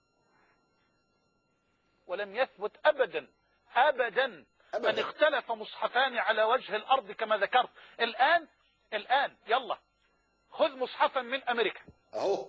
ولم يثبت أبدا أبدا أبداً. أن اختلف مصحفان على وجه الأرض كما ذكرت الآن الآن يلا خذ مصحفا من أمريكا اهو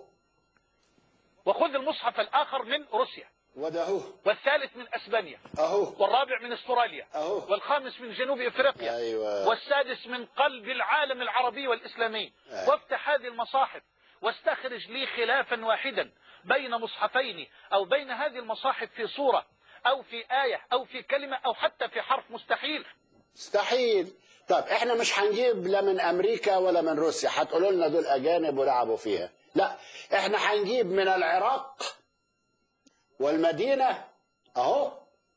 وخذ المصحف الآخر من روسيا وده اهو والثالث من أسبانيا اهو والرابع من استراليا أهو. والخامس من جنوب افريقيا ايوه والسادس من قلب العالم العربي والاسلامي آه. وافتح هذه المصاحف واستخرج لي خلافا واحدا بين مصحفين او بين هذه المصاحف في صوره او في ايه او في كلمه او حتى في حرف مستحيل مستحيل طب احنا مش هنجيب لا من امريكا ولا من روسيا هتقولوا لنا دول اجانب ولعبوا فيها لا احنا هنجيب من العراق والمدينه اهو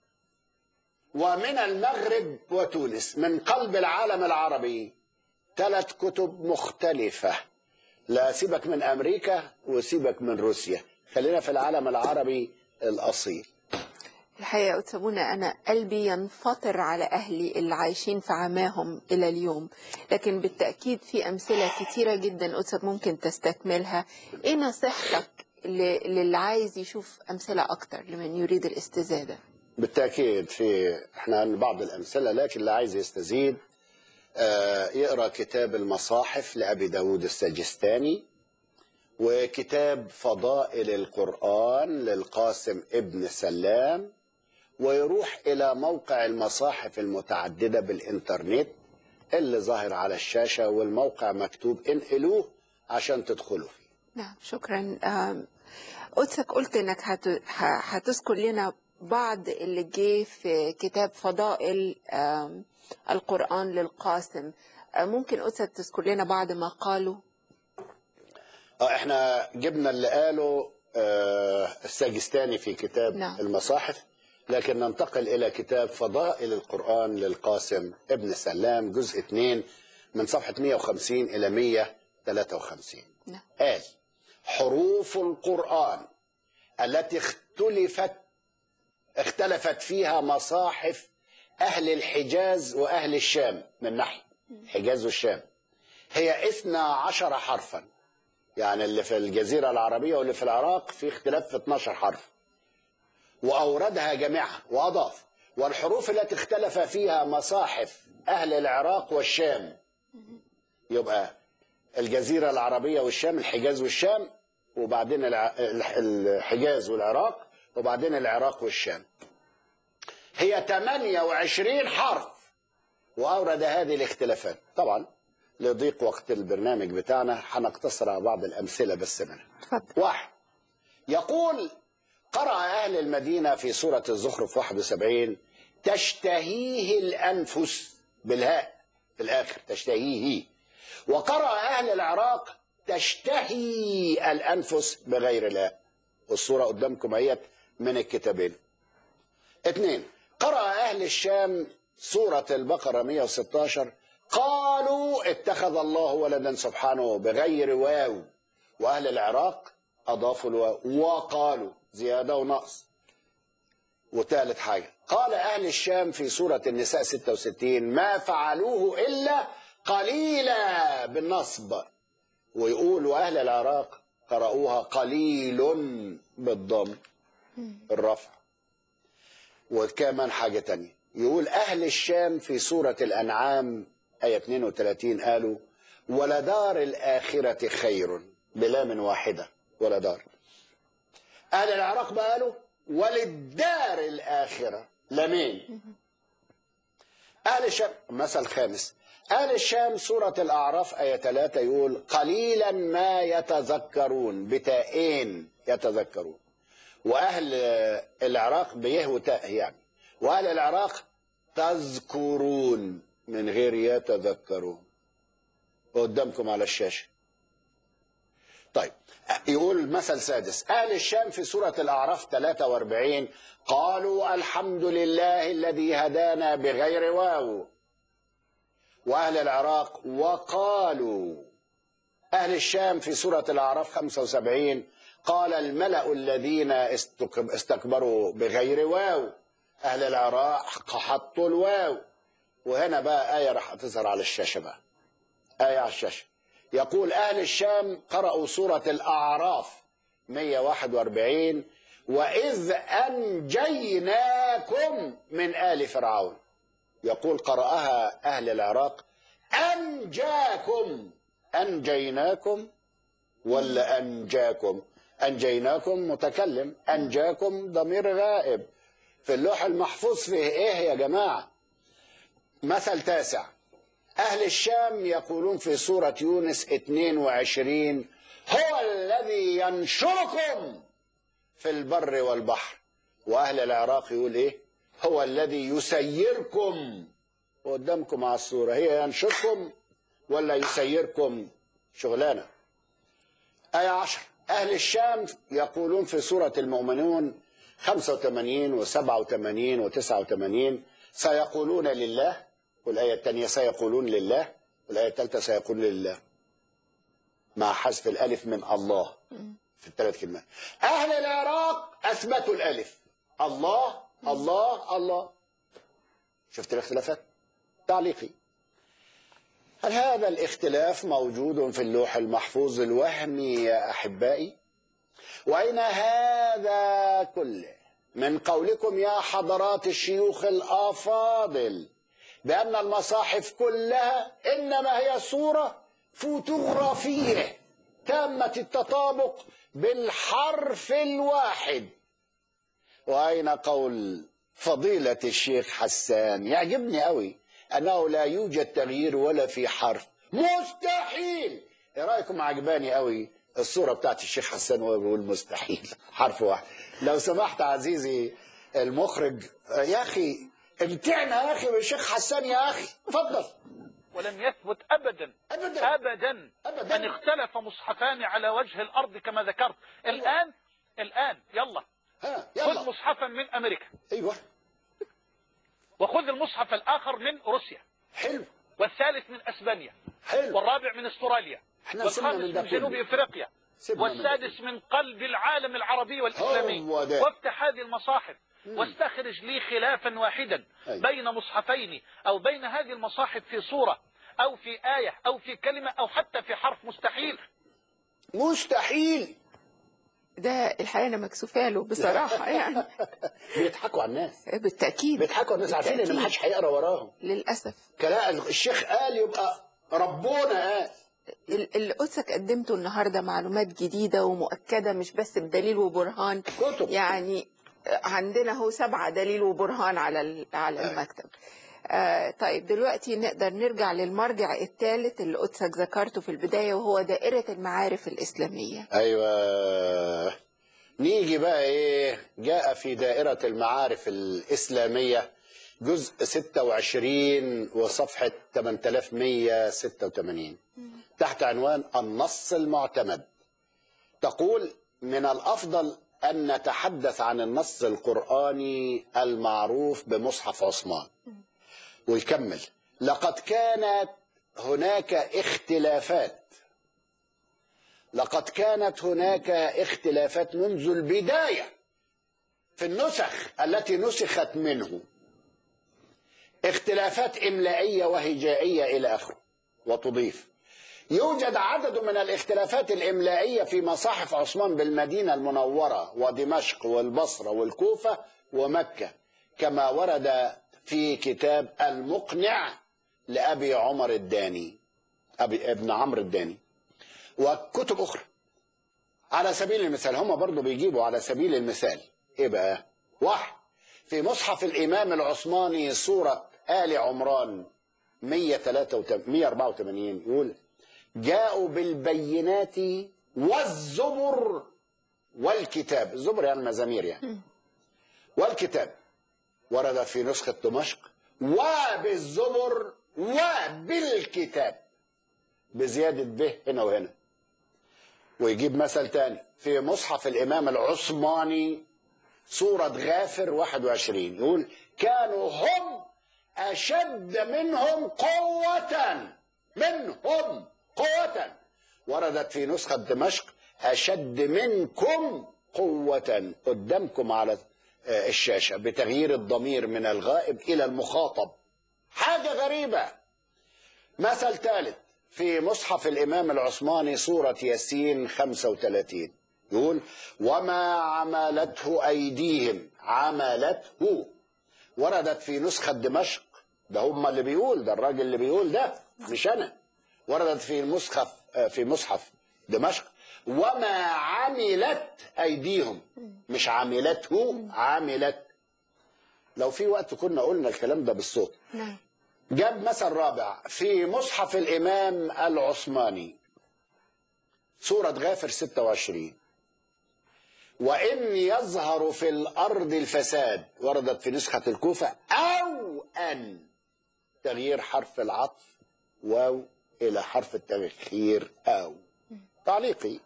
ومن المغرب وتونس من قلب العالم العربي ثلاث كتب مختلفه لا سيبك من امريكا وسيبك من روسيا خلينا في العالم العربي الاصيل الحقيقة أتسابونا أنا قلبي ينفطر على أهلي اللي عايشين في عماهم إلى اليوم لكن بالتأكيد في أمثلة كتيرة جدا أتساب ممكن تستكملها إيه نصيحتك ل- للي عايز يشوف أمثلة أكتر لمن يريد الاستزادة بالتأكيد في احنا عن بعض الأمثلة لكن اللي عايز يستزيد آه، يقرأ كتاب المصاحف لأبي داود السجستاني وكتاب فضائل القرآن للقاسم ابن سلام ويروح إلى موقع المصاحف المتعددة بالإنترنت اللي ظاهر على الشاشة والموقع مكتوب انقلوه عشان تدخلوا فيه نعم شكرا آم، قدسك قلت انك هت- ه- هتذكر لنا بعض اللي جه في كتاب فضائل آم، القرآن للقاسم آه، ممكن قدسك تذكر لنا بعض ما قالوا اه احنا جبنا اللي قاله آه، الساجستاني في كتاب نعم. المصاحف لكن ننتقل الى كتاب فضائل القرآن للقاسم ابن سلام جزء 2 من صفحة 150 الى 153 نعم. قال حروف القرآن التي اختلفت اختلفت فيها مصاحف أهل الحجاز وأهل الشام من ناحية الحجاز والشام هي اثنى عشر حرفا يعني اللي في الجزيرة العربية واللي في العراق في اختلاف في 12 حرف وأوردها جميعها وأضاف والحروف التي اختلف فيها مصاحف أهل العراق والشام يبقى الجزيرة العربية والشام الحجاز والشام وبعدين الع- الح- الحجاز والعراق وبعدين العراق والشام هي 28 حرف وأورد هذه الاختلافات طبعا لضيق وقت البرنامج بتاعنا هنقتصر على بعض الأمثلة بس منها اتفضل واحد يقول قرأ أهل المدينة في سورة الزخرف 71 تشتهيه الأنفس بالهاء في الآخر تشتهيه وقرأ أهل العراق تشتهي الأنفس بغير الهاء والصورة قدامكم اهيت من الكتابين اثنين قرأ أهل الشام سورة البقرة 116 قالوا اتخذ الله ولدا سبحانه بغير واو وأهل العراق أضافوا الواو وقالوا زيادة ونقص وثالث حاجة قال أهل الشام في سورة النساء 66 ما فعلوه إلا قليلا بالنصب ويقول وأهل العراق قرأوها قليل بالضم الرفع وكمان حاجة تانية يقول أهل الشام في سورة الأنعام آية 32 قالوا ولدار الآخرة خير بلام واحدة ولدار أهل العراق بقى قالوا وللدار الآخرة لمين أهل الشام مثل خامس أهل الشام سورة الأعراف آية 3 يقول قليلا ما يتذكرون بتاءين يتذكرون وأهل العراق بيه وتاء يعني وأهل العراق تذكرون من غير يتذكرون قدامكم على الشاشة طيب يقول مثل سادس أهل الشام في سورة الأعراف 43 قالوا الحمد لله الذي هدانا بغير واو وأهل العراق وقالوا أهل الشام في سورة الأعراف 75 قال الملأ الذين استك- استكبروا بغير واو أهل العراق حطوا الواو وهنا بقى آية راح تظهر على الشاشة بقى آية على الشاشة يقول أهل الشام قرأوا سورة الأعراف 141 وإذ أنجيناكم من آل فرعون يقول قرأها أهل العراق أنجاكم أنجيناكم ولا أنجاكم أنجيناكم متكلم أنجاكم ضمير غائب في اللوح المحفوظ فيه إيه يا جماعة مثل تاسع أهل الشام يقولون في سورة يونس 22 هو الذي ينشركم في البر والبحر وأهل العراق يقول إيه هو الذي يسيركم قدامكم على الصورة هي ينشركم ولا يسيركم شغلانة آية عشر أهل الشام يقولون في سورة المؤمنون 85 و87 و89 سيقولون لله والآية الثانية سيقولون لله والآية الثالثة سيقولون لله مع حذف الألف من الله في الثلاث كلمات أهل العراق أثبتوا الألف الله الله الله شفت الاختلافات تعليقي هل هذا الاختلاف موجود في اللوح المحفوظ الوهمي يا أحبائي وأين هذا كله من قولكم يا حضرات الشيوخ الأفاضل بأن المصاحف كلها إنما هي صورة فوتوغرافية تامة التطابق بالحرف الواحد وأين قول فضيلة الشيخ حسان يعجبني قوي أنه لا يوجد تغيير ولا في حرف مستحيل إيه رأيكم عجباني قوي الصورة بتاعت الشيخ حسان وهو بيقول مستحيل حرف واحد لو سمحت عزيزي المخرج يا أخي امتعنا يا أخي بالشيخ حسان يا أخي اتفضل ولم يثبت أبدا أبدا أبدا أبداً. أن اختلف مصحفان على وجه الأرض كما ذكرت الآن الآن يلا ها خذ يلا مصحفا من أمريكا أيوه وخذ المصحف الآخر من روسيا حلو والثالث من أسبانيا حلو والرابع من استراليا احنا سيبنا والخامس من ده من جنوب كله. افريقيا سيبنا من ده والسادس من قلب العالم العربي والاسلامي هو ده. وافتح هذه المصاحف واستخرج لي خلافا واحدا أي. بين مصحفين او بين هذه المصاحف في صوره او في ايه او في كلمه او حتى في حرف مستحيل مستحيل ده الحقيقة أنا مكسوفة له بصراحة يعني بيضحكوا على الناس بالتأكيد بيضحكوا على الناس عارفين ان بالتأكيد. ما حدش هيقرا وراهم للأسف كلام الشيخ قال يبقى ربنا قال ال- اللي قدسك قدمته النهاردة معلومات جديدة ومؤكدة مش بس بدليل وبرهان كتب. يعني عندنا هو سبعة دليل وبرهان على ال- على أيوة. المكتب آه طيب دلوقتي نقدر نرجع للمرجع الثالث اللي قدسك ذكرته في البداية وهو دائرة المعارف الإسلامية ايوه نيجي بقى ايه جاء في دائرة المعارف الإسلامية جزء 26 وصفحة 8186 تحت عنوان النص المعتمد تقول من الأفضل أن نتحدث عن النص القرآني المعروف بمصحف عثمان ويكمل لقد كانت هناك اختلافات لقد كانت هناك اختلافات منذ البداية في النسخ التي نسخت منه اختلافات إملائية وهجائية إلى آخره وتضيف يوجد عدد من الاختلافات الإملائية في مصاحف عثمان بالمدينة المنورة ودمشق والبصرة والكوفة ومكة كما ورد في كتاب المقنع لأبي عمر الداني أبي ابن عمرو الداني وكتب أخرى على سبيل المثال هم برضو بيجيبوا على سبيل المثال إيه بقى واحد في مصحف الإمام العثماني سورة آل عمران 183 184 يقول جاءوا بالبينات والزبر والكتاب الزبر يعني المزامير يعني والكتاب وردت في نسخة دمشق وبالزبر وبالكتاب بزيادة به هنا وهنا ويجيب مثل تاني في مصحف الإمام العثماني سورة غافر 21 يقول كانوا هم أشد منهم قوة منهم قوة وردت في نسخة دمشق أشد منكم قوة قدامكم على آه، الشاشة بتغيير الضمير من الغائب إلى المخاطب حاجة غريبة مثل ثالث في مصحف الإمام العثماني سورة ياسين 35 يقول وما عملته أيديهم عملته وردت في نسخة دمشق ده هم اللي بيقول ده الراجل اللي بيقول ده مش أنا وردت في المصحف في مصحف دمشق وما عملت أيديهم مش عملته عملت لو في وقت كنا قلنا الكلام ده بالصوت نعم جاب مثل رابع في مصحف الإمام العثماني سورة غافر 26 وإن يظهر في الأرض الفساد وردت في نسخة الكوفة أو أن تغيير حرف العطف واو إلى حرف التأخير أو تعليقي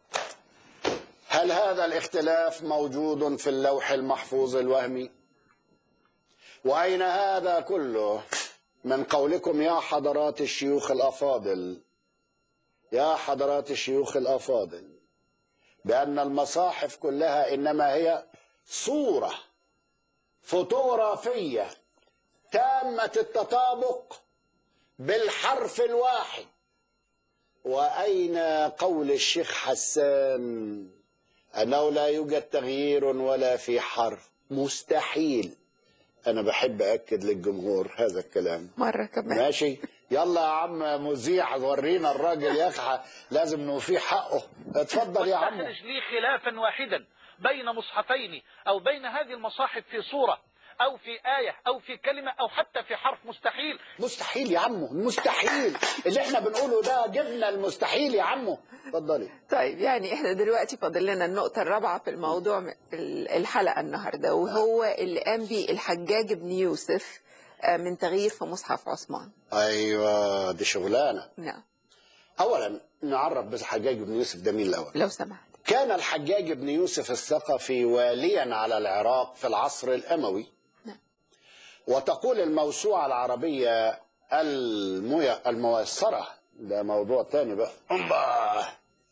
هل هذا الاختلاف موجود في اللوح المحفوظ الوهمي وأين هذا كله من قولكم يا حضرات الشيوخ الأفاضل يا حضرات الشيوخ الأفاضل بأن المصاحف كلها إنما هي صورة فوتوغرافية تامة التطابق بالحرف الواحد وأين قول الشيخ حسان أنه لا يوجد تغيير ولا في حرف مستحيل أنا بحب أكد للجمهور هذا الكلام مرة كمان ماشي يلا يا عم مذيع ورينا الراجل يا اخي لازم نوفيه حقه اتفضل يا عم واستخرج لي خلافا واحدا بين مصحفين أو بين هذه المصاحف في صورة أو في آية أو في كلمة أو حتى في حرف مستحيل مستحيل يا عمو مستحيل اللي احنا بنقوله ده جبنا المستحيل يا عمو اتفضلي طيب يعني احنا دلوقتي فاضل لنا النقطة الرابعة في الموضوع م- ال- الحلقة النهاردة وهو اللي قام بيه الحجاج بن يوسف آه، من تغيير في مصحف عثمان ايوه دي شغلانه نعم اولا نعرف بس حجاج بن يوسف ده مين الاول لو سمحت كان الحجاج بن يوسف الثقفي واليا على العراق في العصر الاموي نعم. وتقول الموسوعة العربية المي... الميسرة ده موضوع تاني بقى أمبا.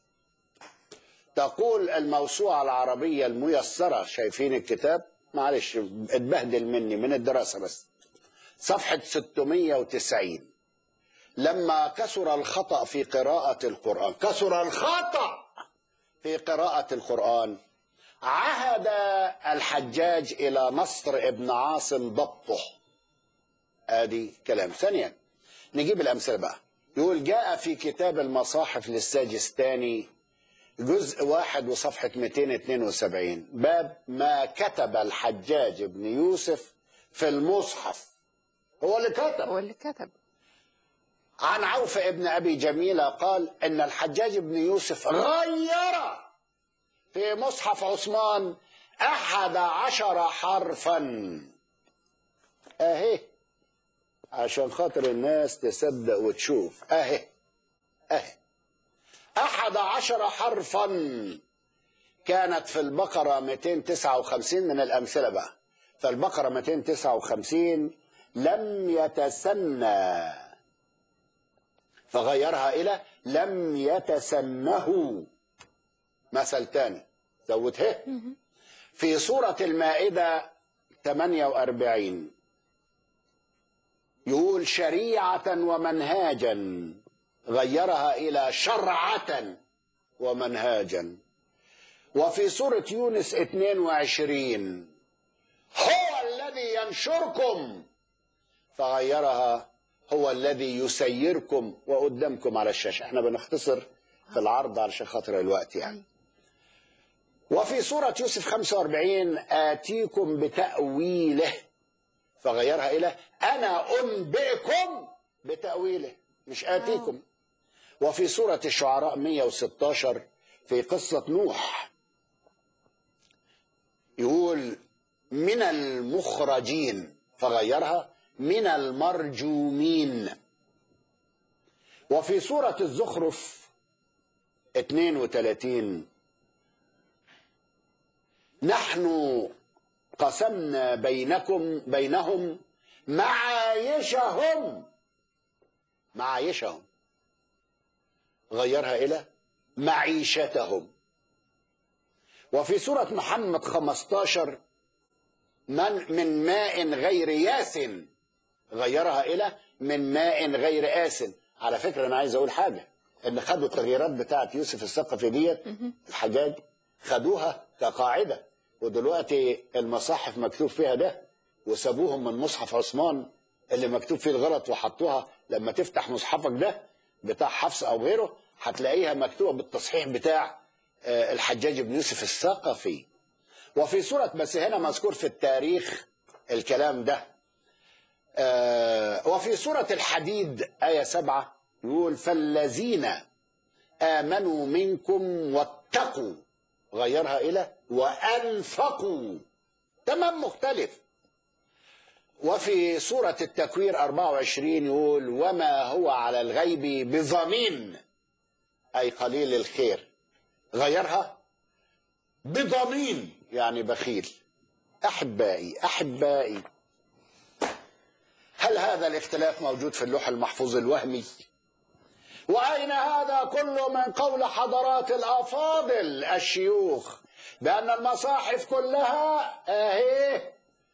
تقول الموسوعة العربية الميسرة شايفين الكتاب معلش اتبهدل مني من الدراسة بس صفحة 690 لما كثر الخطأ في قراءة القرآن كثر الخطأ في قراءة القرآن عهد الحجاج إلى نصر ابن عاصم ضبطه ادي كلام ثانيا نجيب الامثله بقى يقول جاء في كتاب المصاحف للساجستاني جزء واحد وصفحة 272 باب ما كتب الحجاج بن يوسف في المصحف هو اللي كتب هو اللي كتب عن عوف ابن أبي جميلة قال إن الحجاج بن يوسف غير في مصحف عثمان أحد عشر حرفا أهي عشان خاطر الناس تصدق وتشوف أهي أهي أحد عشر حرفا كانت في البقرة 259 من الأمثلة بقى فالبقرة 259 لم يتسنى فغيرها إلى لم يتسنه مثل تاني زود هي في سورة المائدة 48 يقول شريعة ومنهاجا غيرها إلى شرعة ومنهاجا وفي سورة يونس 22 هو الذي ينشركم فغيرها هو الذي يسيركم وقدامكم على الشاشة احنا بنختصر في العرض علشان خاطر الوقت يعني وفي سورة يوسف 45 آتيكم بتأويله فغيرها إلى أنا أنبئكم بتأويله مش آتيكم وفي سورة الشعراء 116 في قصة نوح يقول من المخرجين فغيرها من المرجومين وفي سورة الزخرف 32 نحن قسمنا بينكم بينهم معايشهم معايشهم غيرها إلى معيشتهم وفي سورة محمد 15 من من ماء غير ياس غيرها إلى من ماء غير آس على فكرة أنا عايز أقول حاجة إن خدوا التغييرات بتاعت يوسف الثقفي ديت الحجاج خدوها كقاعدة ودلوقتي المصاحف مكتوب فيها ده وسابوهم من مصحف عثمان اللي مكتوب فيه الغلط وحطوها لما تفتح مصحفك ده بتاع حفص أو غيره هتلاقيها مكتوبة بالتصحيح بتاع آه، الحجاج بن يوسف الثقفي وفي سورة بس هنا مذكور في التاريخ الكلام ده آه، وفي سورة الحديد آية سبعة يقول فالذين آمنوا منكم واتقوا غيرها إلى وأنفقوا تمام مختلف وفي سورة التكوير 24 يقول وما هو على الغيب بضمين أي قليل الخير غيرها بضمين يعني بخيل أحبائي أحبائي هل هذا الاختلاف موجود في اللوح المحفوظ الوهمي وأين هذا كله من قول حضرات الأفاضل الشيوخ بأن المصاحف كلها أهي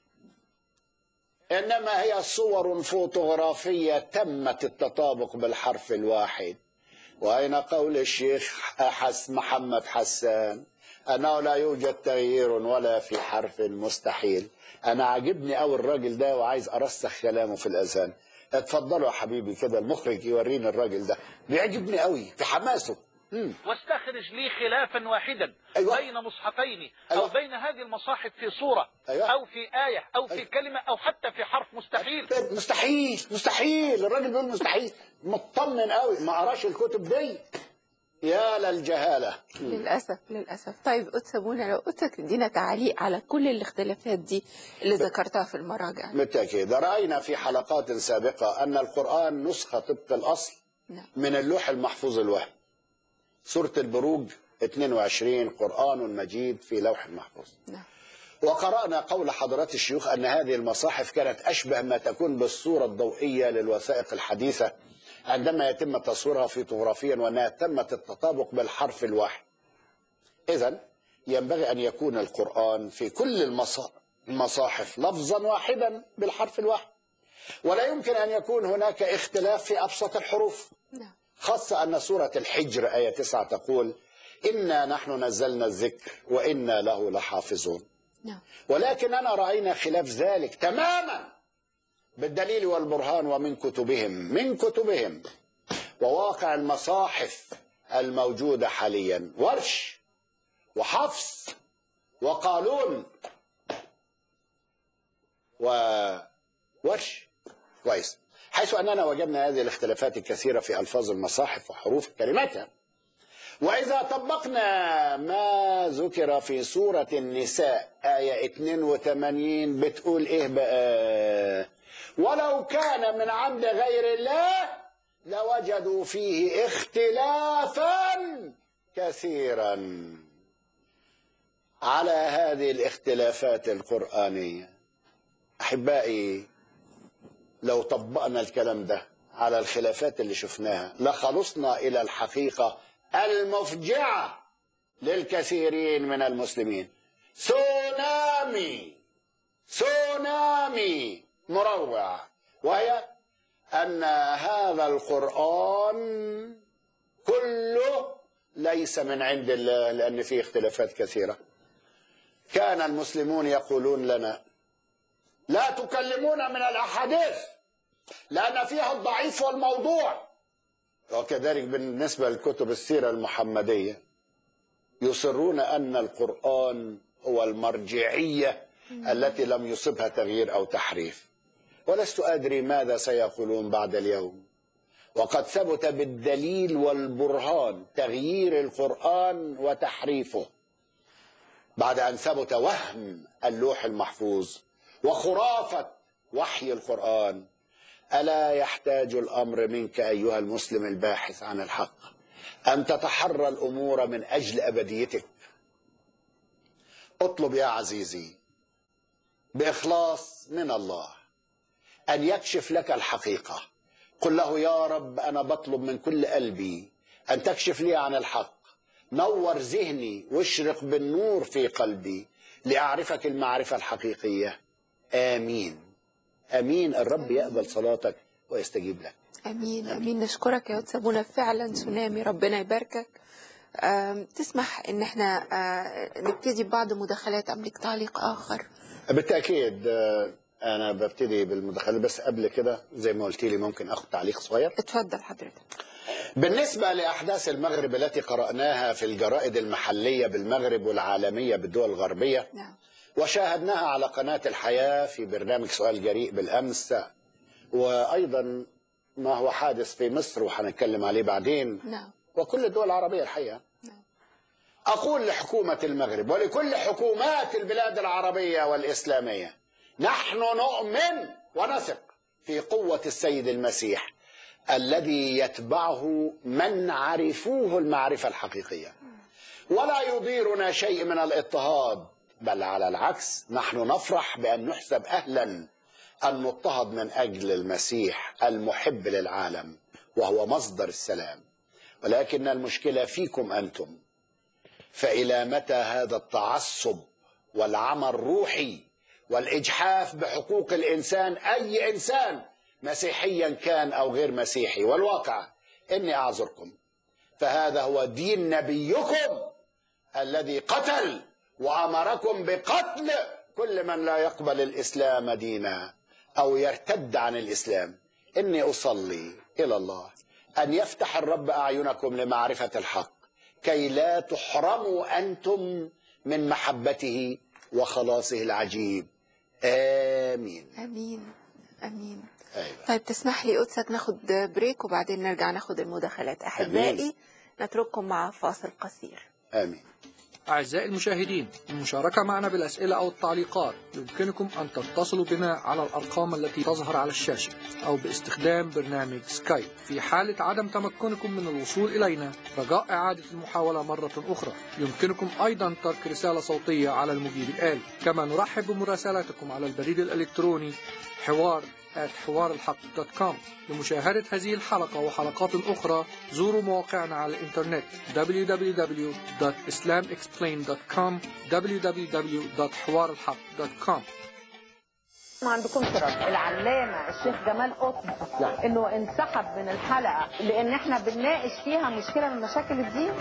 إنما هي صور فوتوغرافية تمت التطابق بالحرف الواحد وأين قول الشيخ حس محمد حسان أنه لا يوجد تغيير ولا في حرف مستحيل أنا عاجبني أوي الراجل ده وعايز أرسخ كلامه في الأذهان اتفضلوا يا حبيبي كده المخرج يوريني الراجل ده بيعجبني قوي في حماسه مم. واستخرج لي خلافا واحدا أيوة. بين مصحفين أيوة. أو بين هذه المصاحف في صورة أيوة. أو في آية أو في أيوة. كلمة أو حتى في حرف مستحيل مستحيل مستحيل الراجل بيقول مستحيل مطمن قوي ما قراش الكتب دي يا للجهاله للأسف للأسف طيب أتسابونا لو قلتك تدينا تعليق على كل الاختلافات دي اللي ذكرتها في المراجع بالتأكيد رأينا في حلقات سابقة أن القرآن نسخة طبق الأصل نعم من اللوح المحفوظ الوهم سورة البروج 22 قرآن مجيد في لوح محفوظ نعم وقرأنا قول حضرات الشيوخ أن هذه المصاحف كانت أشبه ما تكون بالصورة الضوئية للوثائق الحديثة عندما يتم تصويرها فوتوغرافيا وأنها تمت التطابق بالحرف الواحد إذا ينبغي أن يكون القرآن في كل المصا- المصاحف لفظا واحدا بالحرف الواحد ولا يمكن أن يكون هناك اختلاف في أبسط الحروف نعم خاصة أن سورة الحجر آية 9 تقول إنا نحن نزلنا الذكر وإنا له لحافظون نعم ولكننا رأينا خلاف ذلك تماما بالدليل والبرهان ومن كتبهم من كتبهم وواقع المصاحف الموجودة حاليا ورش وحفص وقالون وورش كويس حيث أننا وجدنا هذه الاختلافات الكثيرة في ألفاظ المصاحف وحروف كلماتها وإذا طبقنا ما ذكر في سورة النساء آية 82 بتقول إيه بقى ولو كان من عند غير الله لوجدوا فيه اختلافا كثيرا على هذه الاختلافات القرآنية أحبائي لو طبقنا الكلام ده على الخلافات اللي شفناها لخلصنا إلى الحقيقة المفجعة للكثيرين من المسلمين سونامي سونامي مروع وهي أن هذا القرآن كله ليس من عند الله لأن فيه اختلافات كثيرة كان المسلمون يقولون لنا لا تكلمونا من الأحاديث لأن فيها الضعيف والموضوع وكذلك بالنسبة لكتب السيرة المحمدية يصرون أن القرآن هو المرجعية التي لم يصبها تغيير أو تحريف ولست أدري ماذا سيقولون بعد اليوم وقد ثبت بالدليل والبرهان تغيير القرآن وتحريفه بعد أن ثبت وهم اللوح المحفوظ وخرافة وحي القرآن ألا يحتاج الأمر منك أيها المسلم الباحث عن الحق أن تتحرى الأمور من أجل أبديتك اطلب يا عزيزي بإخلاص من الله أن يكشف لك الحقيقة قل له يا رب أنا بطلب من كل قلبي أن تكشف لي عن الحق نور ذهني واشرق بالنور في قلبي لأعرفك المعرفة الحقيقية آمين آمين الرب يقبل صلاتك ويستجيب لك امين امين نشكرك يا استاذ ابونا فعلا سونامي ربنا يباركك آم، تسمح ان احنا آه، نبتدي ببعض مداخلات ام لك تعليق اخر بالتأكيد آه، أنا ببتدي بالمداخلة بس قبل كده زي ما قلت لي ممكن أخذ تعليق صغير اتفضل حضرتك بالنسبة لأحداث المغرب التي قرأناها في الجرائد المحلية بالمغرب والعالمية بالدول الغربية نعم وشاهدناها على قناة الحياة في برنامج سؤال جريء بالأمس وأيضا ما هو حادث في مصر وحنتكلم عليه بعدين نعم وكل الدول العربية الحقيقة نعم. أقول لحكومة المغرب ولكل حكومات البلاد العربية والإسلامية نحن نؤمن ونثق في قوة السيد المسيح الذي يتبعه من عرفوه المعرفة الحقيقية ولا يضيرنا شيء من الاضطهاد بل على العكس نحن نفرح بأن نحسب أهلا أن نضطهد من أجل المسيح المحب للعالم وهو مصدر السلام ولكن المشكلة فيكم أنتم فإلى متى هذا التعصب والعمى الروحي والإجحاف بحقوق الإنسان أي إنسان مسيحيا كان أو غير مسيحي والواقع إني أعذركم فهذا هو دين نبيكم الذي قتل وأمركم بقتل كل من لا يقبل الإسلام دينا أو يرتد عن الإسلام إني أصلي إلى الله أن يفتح الرب أعينكم لمعرفة الحق كي لا تحرموا أنتم من محبته وخلاصه العجيب آمين امين امين أيوة. طيب تسمح لي قدسك ناخد بريك وبعدين نرجع ناخد المداخلات احبائي نترككم مع فاصل قصير آمين أعزائي المشاهدين المشاركة معنا بالأسئلة أو التعليقات يمكنكم أن تتصلوا بنا على الأرقام التي تظهر على الشاشة أو باستخدام برنامج سكايب في حالة عدم تمكنكم من الوصول إلينا رجاء إعادة المحاولة مرة أخرى يمكنكم أيضا ترك رسالة صوتية على المجيب الآلي كما نرحب بمراسلاتكم على البريد الإلكتروني حوار حوار الحق دوت كوم لمشاهدة هذه الحلقة وحلقات أخرى زوروا مواقعنا على الإنترنت www.islamexplained.com www.حوارالحق.com ما عندكم رد العلامة الشيخ جمال قطب انه انسحب من الحلقة لان احنا بنناقش فيها مشكلة من مشاكل الدين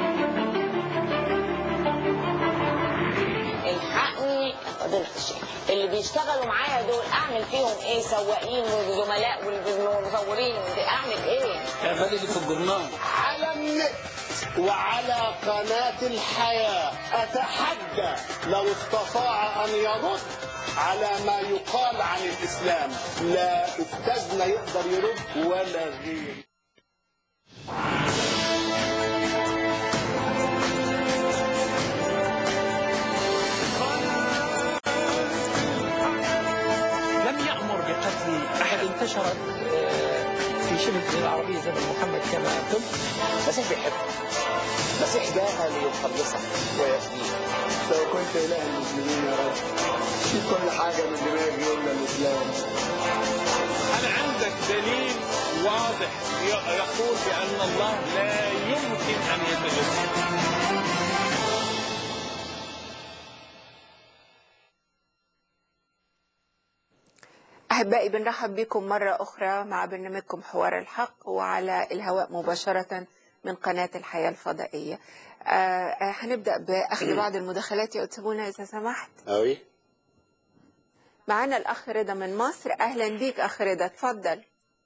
الحقني يا فضيلة الشيخ اللي بيشتغلوا معايا دول اعمل فيهم ايه سواقين وزملاء والمصورين اعمل ايه اعملي اللي في الجرنان على النت وعلى قناة الحياة أتحدى لو استطاع أن يرد على ما يقال عن الإسلام لا أستاذنا يقدر يرد ولا غير لم يأمر بقتل أحد انتشرت آه، في شبه الجزيرة العربية زمن محمد كما قلت المسيح بيحبك المسيح جاء ليخلصك ويفديك لو كنت اله المسلمين يا رب شيل كل حاجه من دماغي الا الاسلام هل عندك دليل واضح ي- يقول بأن الله لا يمكن أن يتجسد أحبائي بنرحب بكم مرة أخرى مع برنامجكم حوار الحق وعلى الهواء مباشرة من قناة الحياة الفضائية آه، آه، هنبدأ بأخذ بعض المداخلات يا أتسابونا إذا سمحت أوي معانا الأخ رضا من مصر أهلا بيك أخ رضا اتفضل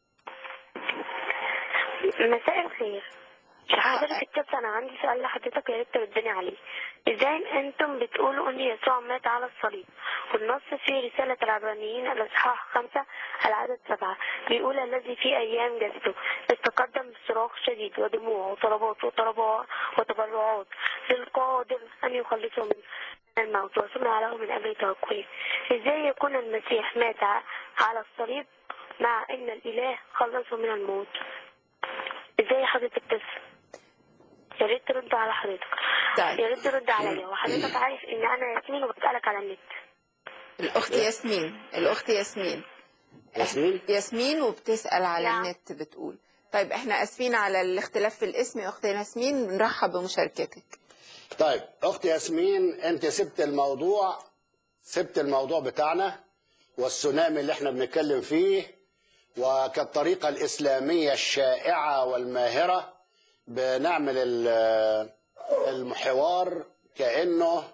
مساء الخير حضرتك الكابتن انا عندي سؤال لحضرتك يا ريت تردني عليه ازاي انتم بتقولوا ان يسوع مات على الصليب والنص في رسالة العبرانيين الاصحاح خمسة العدد سبعة بيقول الذي في ايام جسده استقدم بصراخ شديد ودموع وطلبات وطلبات وتبرعات للقادر ان يخلصه من الموت وسمع له من اجل توكله ازاي يكون المسيح مات ع- على الصليب مع ان الاله خلصه من الموت ازاي حضرتك تفهم يا ريت ترد على حضرتك طيب. يا ريت ترد عليا وحضرتك عارف ان انا ياسمين وبسالك على النت الأخت ياسمين الأخت ياسمين ياسمين ياسمين وبتسأل على نعم. النت بتقول طيب احنا اسفين على الاختلاف في الاسم يا اختي ياسمين بنرحب بمشاركتك طيب أختي ياسمين أنت سبت الموضوع سبت الموضوع بتاعنا والسونامي اللي احنا بنتكلم فيه وكالطريقة الإسلامية الشائعة والماهرة بنعمل ال- المحور كأنه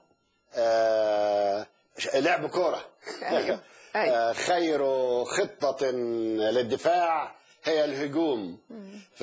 آه، لعب كرة أيوه. أيوه. آه، خير خطة للدفاع هي الهجوم ف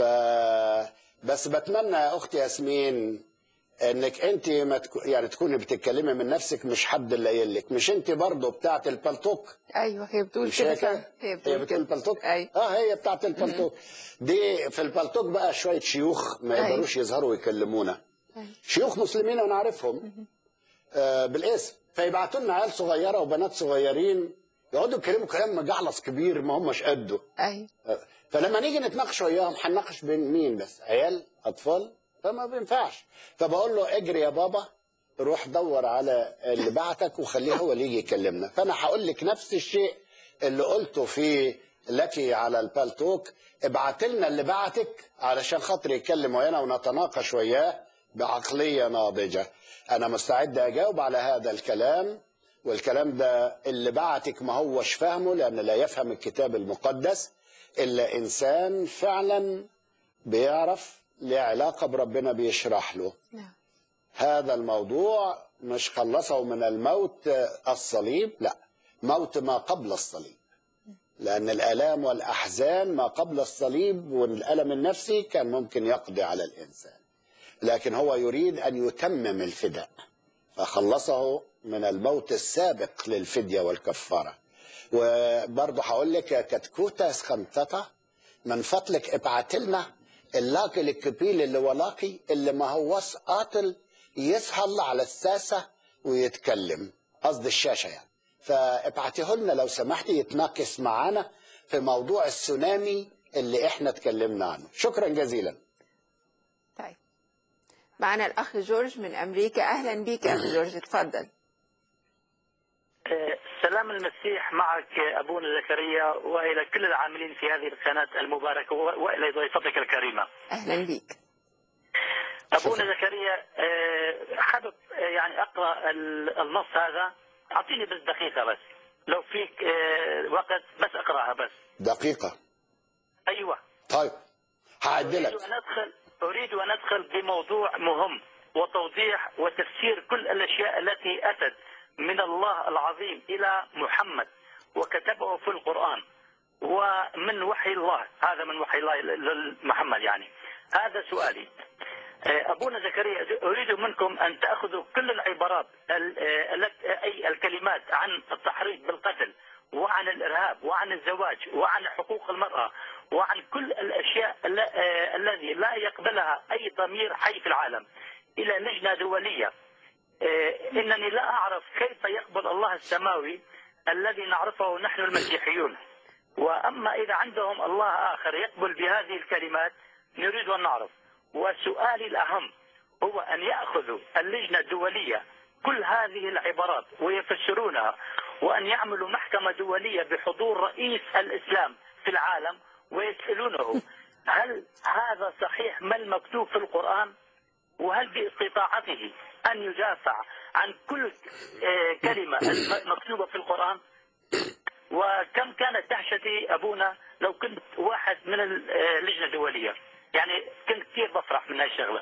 بس بتمنى يا اختي ياسمين انك انت ما تكو... يعني تكوني بتتكلمي من نفسك مش حد اللي قايل لك مش انت برضه بتاعت البلطوك ايوه هي بتقول مش كده هيك؟ فعلا. هي هي بتقول بتقول كده البلطوك ايوه اه هي بتاعت البلطوك دي في البلطوك بقى شويه شيوخ ما أيوة. يقدروش يظهروا ويكلمونا أيوة. شيوخ مسلمين وانا عارفهم آه بالاسم فيبعتوا لنا عيال صغيره وبنات صغيرين يقعدوا يتكلموا كلام مجعلص كبير ما همش قده ايوه آه، فلما نيجي نتناقش وياهم هنناقش بين مين بس عيال اطفال فما بينفعش فبقول له اجري يا بابا روح دور على اللي بعتك وخليه هو اللي يجي يكلمنا فانا هقول لك نفس الشيء اللي قلته في لك على البالتوك ابعت لنا اللي بعتك علشان خاطر يتكلم ويانا ونتناقش وياه بعقليه ناضجه انا مستعد اجاوب على هذا الكلام والكلام ده اللي بعتك ما هوش فاهمه لان لا يفهم الكتاب المقدس الا انسان فعلا بيعرف ليه علاقه بربنا بيشرح له نعم هذا الموضوع مش خلصه من الموت الصليب لا موت ما قبل الصليب لأن الآلام والأحزان ما قبل الصليب والألم النفسي كان ممكن يقضي على الإنسان لكن هو يريد أن يتمم الفداء فخلصه من الموت السابق للفدية والكفارة وبرضه هقول لك يا كتكوتة سخنططة من فضلك ابعت لنا اللاقي الكبيل اللي ولاقي اللي ما هوش قاتل يسهل على الساسة ويتكلم قصد الشاشة يعني فابعتيه لنا لو سمحتي يتناقش معانا في موضوع السونامي اللي احنا اتكلمنا عنه شكرا جزيلا طيب معنا الأخ جورج من أمريكا أهلا بيك يا أخ جورج اتفضل سلام المسيح معك أبونا زكريا وإلى كل العاملين في هذه القناة المباركة وإلى ضيفتك الكريمة أهلا بيك أبونا زكريا آه، حابب آه، يعني أقرأ ال- النص هذا أعطيني بس دقيقة بس لو فيك آه، وقت بس أقرأها بس دقيقة أيوة طيب هعدلك أريد أن أدخل أريد أن أدخل بموضوع مهم وتوضيح وتفسير كل الأشياء التي أتت من الله العظيم إلى محمد وكتبه في القرآن ومن وحي الله هذا من وحي الله لمحمد يعني هذا سؤالي آه، أبونا زكريا أريد منكم أن تأخذوا كل العبارات ال- آه، الت- أي الكلمات عن التحريض بالقتل وعن الإرهاب وعن الزواج وعن حقوق المرأة وعن كل الأشياء الل- آه، الذي لا يقبلها أي ضمير حي في العالم إلى لجنة دولية آه، إنني لا أعرف كيف يقبل الله السماوي الذي نعرفه نحن المسيحيون وأما إذا عندهم الله آخر يقبل بهذه الكلمات نريد أن نعرف وسؤالي الأهم هو أن يأخذوا اللجنة الدولية كل هذه العبارات ويفسرونها وأن يعملوا محكمة دولية بحضور رئيس الإسلام في العالم ويسألونه هل هذا صحيح ما المكتوب في القرآن وهل باستطاعته أن يدافع عن كل آه، كلمة مكتوبة في القرآن وكم كانت دهشتي أبونا لو كنت واحد من اللجنة الدولية يعني كنت كثير بفرح من هاي الشغلة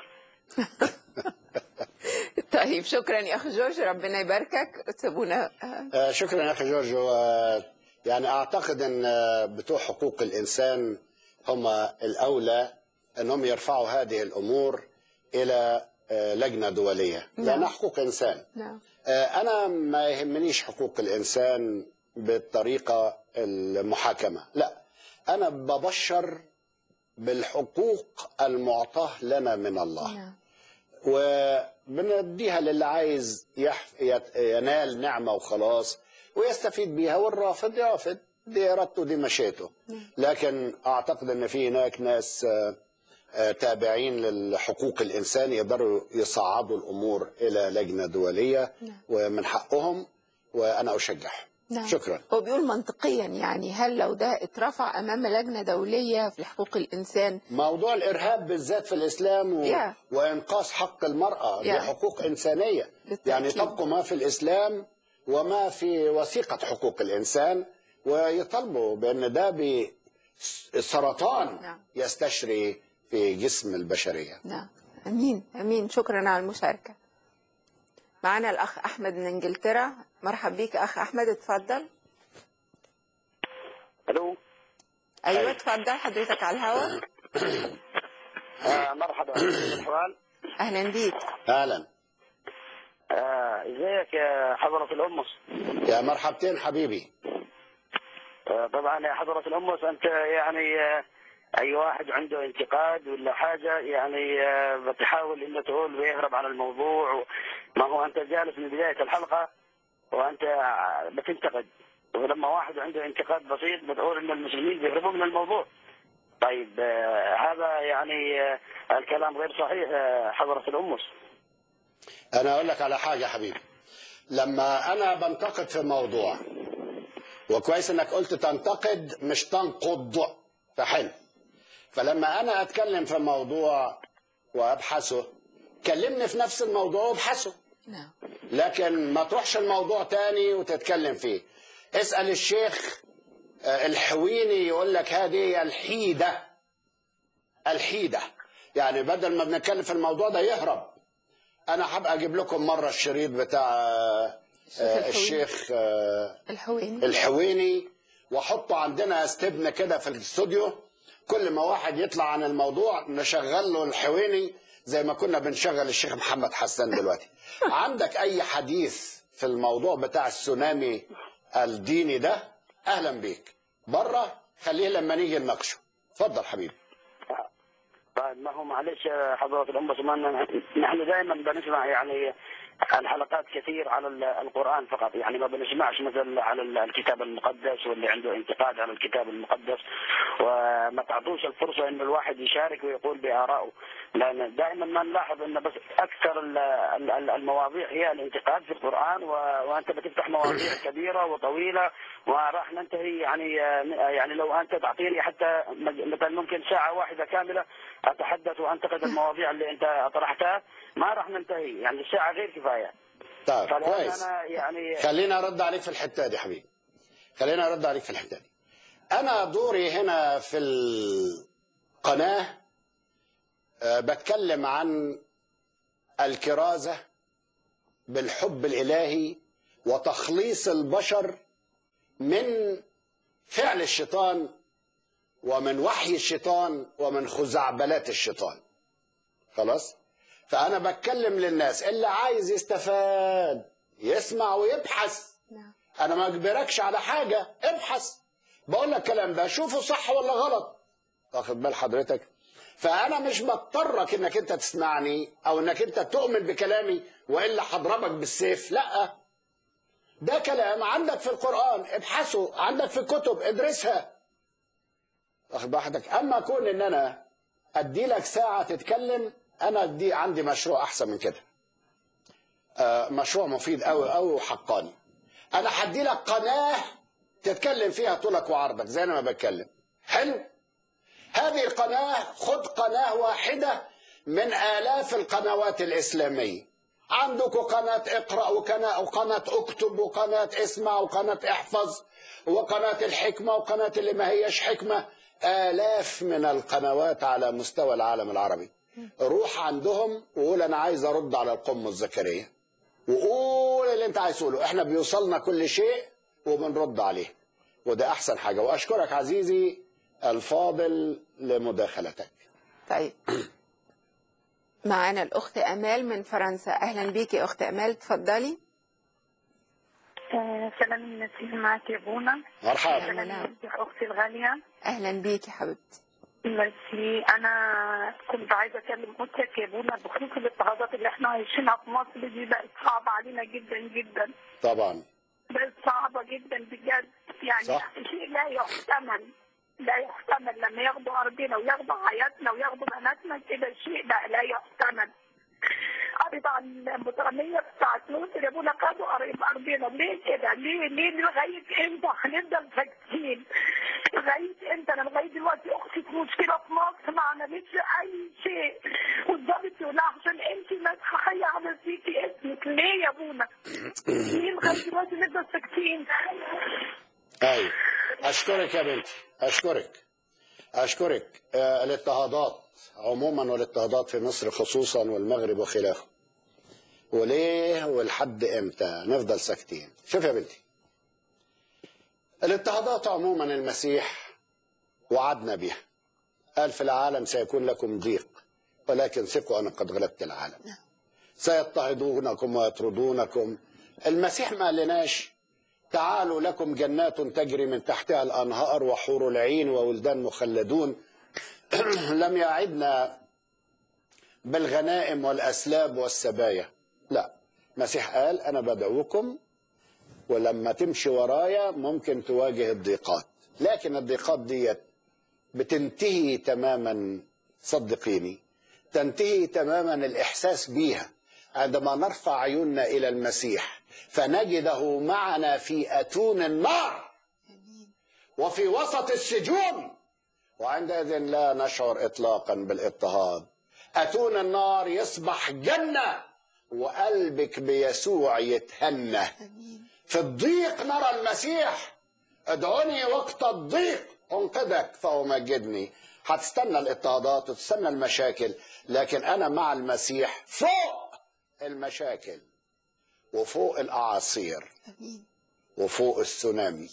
طيب شكرا يا أخ جورج ربنا يباركك تسيبونا آه، شكرا يا اخي جورج و- يعني اعتقد ان آه، بتوع حقوق الانسان هم الاولى انهم يرفعوا هذه الامور الى آه، لجنه دوليه نعم. لانها حقوق انسان نعم آه، انا ما يهمنيش حقوق الانسان بالطريقه المحاكمه لا انا ببشر بالحقوق المعطاه لنا من الله نعم وبنديها للي عايز يح... يت- ينال نعمة وخلاص ويستفيد بيها والرافض يرافض دي إرادته دي مشيته لكن أعتقد أن في هناك ناس آه، آه، تابعين للحقوق الإنسان يقدروا يصعدوا الأمور إلى لجنة دولية ومن حقهم وأنا أشجعهم نعم. شكرا هو بيقول منطقيا يعني هل لو ده اترفع أمام لجنة دولية في حقوق الإنسان موضوع الإرهاب بالذات في الإسلام و... Yeah. وإنقاذ حق المرأة Yeah. دي حقوق إنسانية بالتأكيد. يعني طبقوا ما في الإسلام وما في وثيقة حقوق الإنسان ويطالبوا بأن ده بي- سرطان نعم. يستشري في جسم البشرية نعم أمين أمين شكرا على المشاركة معنا الأخ أحمد من إنجلترا مرحب بيك أخ أحمد اتفضل الو أيوة اتفضل حضرتك على الهواء آه مرحبا كيف الاحوال؟ أهلا بيك أهلا آه، ازيك يا حضرة الأمس؟ يا مرحبتين حبيبي آه، طبعا يا حضرة الأمس أنت يعني آه، أي واحد عنده انتقاد ولا حاجة يعني آه، بتحاول إنه تقول ويهرب عن الموضوع ما هو أنت جالس من بداية الحلقة وأنت آه، بتنتقد ولما واحد عنده انتقاد بسيط بتقول إن المسلمين بيهربوا من الموضوع طيب آه، هذا يعني آه، الكلام غير صحيح آه، حضرة الأمس أنا أقول لك على حاجة حبيبي لما أنا بنتقد في موضوع وكويس إنك قلت تنتقد مش تنقض فحلو فلما أنا أتكلم في موضوع وأبحثه كلمني في نفس الموضوع وابحثه نعم لكن ما تروحش الموضوع تاني وتتكلم فيه اسأل الشيخ آه، الحويني يقول لك هذه هي الحيدة الحيدة يعني بدل ما بنتكلم في الموضوع ده يهرب انا هبقى اجيب لكم مره الشريط بتاع آه، آه، الشيخ آه، الحويني الحويني واحطه عندنا استبن كده في الاستوديو كل ما واحد يطلع عن الموضوع نشغل له الحويني زي ما كنا بنشغل الشيخ محمد حسان دلوقتي عندك اي حديث في الموضوع بتاع السونامي الديني ده اهلا بيك بره خليه لما نيجي نناقشه اتفضل حبيبي طيب ما هو معلش يا حضرة الأمة سمان نحن دائما بنسمع يعني الحلقات كثير على ال- القرآن فقط يعني ما بنسمعش مثلا على ال- الكتاب المقدس واللي عنده انتقاد على الكتاب المقدس وما تعطوش الفرصة إن الواحد يشارك ويقول بآرائه لأن دائما ما نلاحظ إن بس أكثر ال- ال- ال- المواضيع هي الانتقاد في القرآن و- وأنت بتفتح مواضيع كبيرة وطويلة وراح ننتهي يعني يعني لو أنت تعطيني حتى مثلا ممكن ساعة واحدة كاملة أتحدث وأنتقد المواضيع اللي أنت طرحتها ما راح ننتهي يعني الساعة غير كفاية طيب فلأن كويس أنا يعني خلينا ارد عليك في الحته دي حبيبي خلينا ارد عليك في الحته دي انا دوري هنا في القناه آه، بتكلم عن الكرازه بالحب الالهي وتخليص البشر من فعل الشيطان ومن وحي الشيطان ومن خزعبلات الشيطان خلاص فأنا بتكلم للناس اللي عايز يستفاد يسمع ويبحث أنا ما أجبركش على حاجة ابحث بقول لك الكلام ده شوفه صح ولا غلط واخد بال حضرتك فأنا مش بضطرك إنك أنت تسمعني أو إنك أنت تؤمن بكلامي وإلا هضربك بالسيف لأ ده كلام عندك في القرآن ابحثه عندك في الكتب ادرسها واخد بال حضرتك أما كون إن أنا أدي لك ساعة تتكلم أنا دي عندي مشروع أحسن من كده آه، مشروع مفيد أوي أوي وحقاني أنا هدي لك قناة تتكلم فيها طولك وعرضك زي أنا ما بتكلم حلو هذه القناة خد قناة واحدة من آلاف القنوات الإسلامية عندكم قناة اقرأ وقناة, وقناة اكتب وقناة اسمع وقناة احفظ وقناة الحكمة وقناة اللي ما هيش حكمة آلاف من القنوات على مستوى العالم العربي روح عندهم وقول أنا عايز أرد على القم الذكرية وقول اللي أنت عايز تقوله إحنا بيوصلنا كل شيء وبنرد عليه وده أحسن حاجة وأشكرك عزيزي الفاضل لمداخلتك طيب معانا الأخت أمال من فرنسا أهلا بيكي أخت أمال تفضلي آه، سلام النسيم معك يا بونا مرحبا. سلام يا اختي الغاليه أهلا بيكي حبيبتي ميرسي انا كنت عايزه اكلم اختك يا بونا بخصوص الاضطهادات اللي احنا عايشينها في مصر دي بقت صعبه علينا جدا جدا طبعا بقت صعبه جدا بجد يعني صح. شيء لا يحتمل لا يحتمل لما ياخدوا ارضنا وياخدوا حياتنا وياخدوا بناتنا كده شيء ده لا يحتمل قريت عن المترمية بتاعت لوط اللي ابونا خدوا قريب ارضنا ليه كده؟ ليه ليه لغاية امتى هنفضل ساكتين؟ لغاية امتى انا لغاية دلوقتي اختي في مشكلة في مصر ما عملتش اي شيء والضابط يقول لها عشان انت مسيحية عمل فيكي اسمك ليه يا ابونا؟ ليه لغاية دلوقتي نفضل ساكتين؟ أيوة أشكرك يا بنتي أشكرك أشكرك آه، الاضطهادات عموما والاضطهادات في مصر خصوصا والمغرب وخلافه وليه ولحد امتى نفضل ساكتين شوف يا بنتي الاضطهادات عموما المسيح وعدنا بها قال في العالم سيكون لكم ضيق ولكن ثقوا انا قد غلبت العالم سيضطهدونكم ويطردونكم المسيح ما قالناش تعالوا لكم جنات تجري من تحتها الانهار وحور العين وولدان مخلدون لم يعدنا بالغنائم والاسلاب والسبايا لا المسيح قال انا بدعوكم ولما تمشي ورايا ممكن تواجه الضيقات لكن الضيقات ديت بتنتهي تماما صدقيني تنتهي تماما الاحساس بيها عندما نرفع عيوننا الى المسيح فنجده معنا في اتون النار وفي وسط السجون وعندئذ لا نشعر اطلاقا بالاضطهاد اتون النار يصبح جنه وقلبك بيسوع يتهنى في الضيق نرى المسيح ادعوني وقت الضيق انقذك فامجدني هتستنى الاضطهادات وتستنى المشاكل لكن انا مع المسيح فوق المشاكل وفوق الاعاصير وفوق السونامي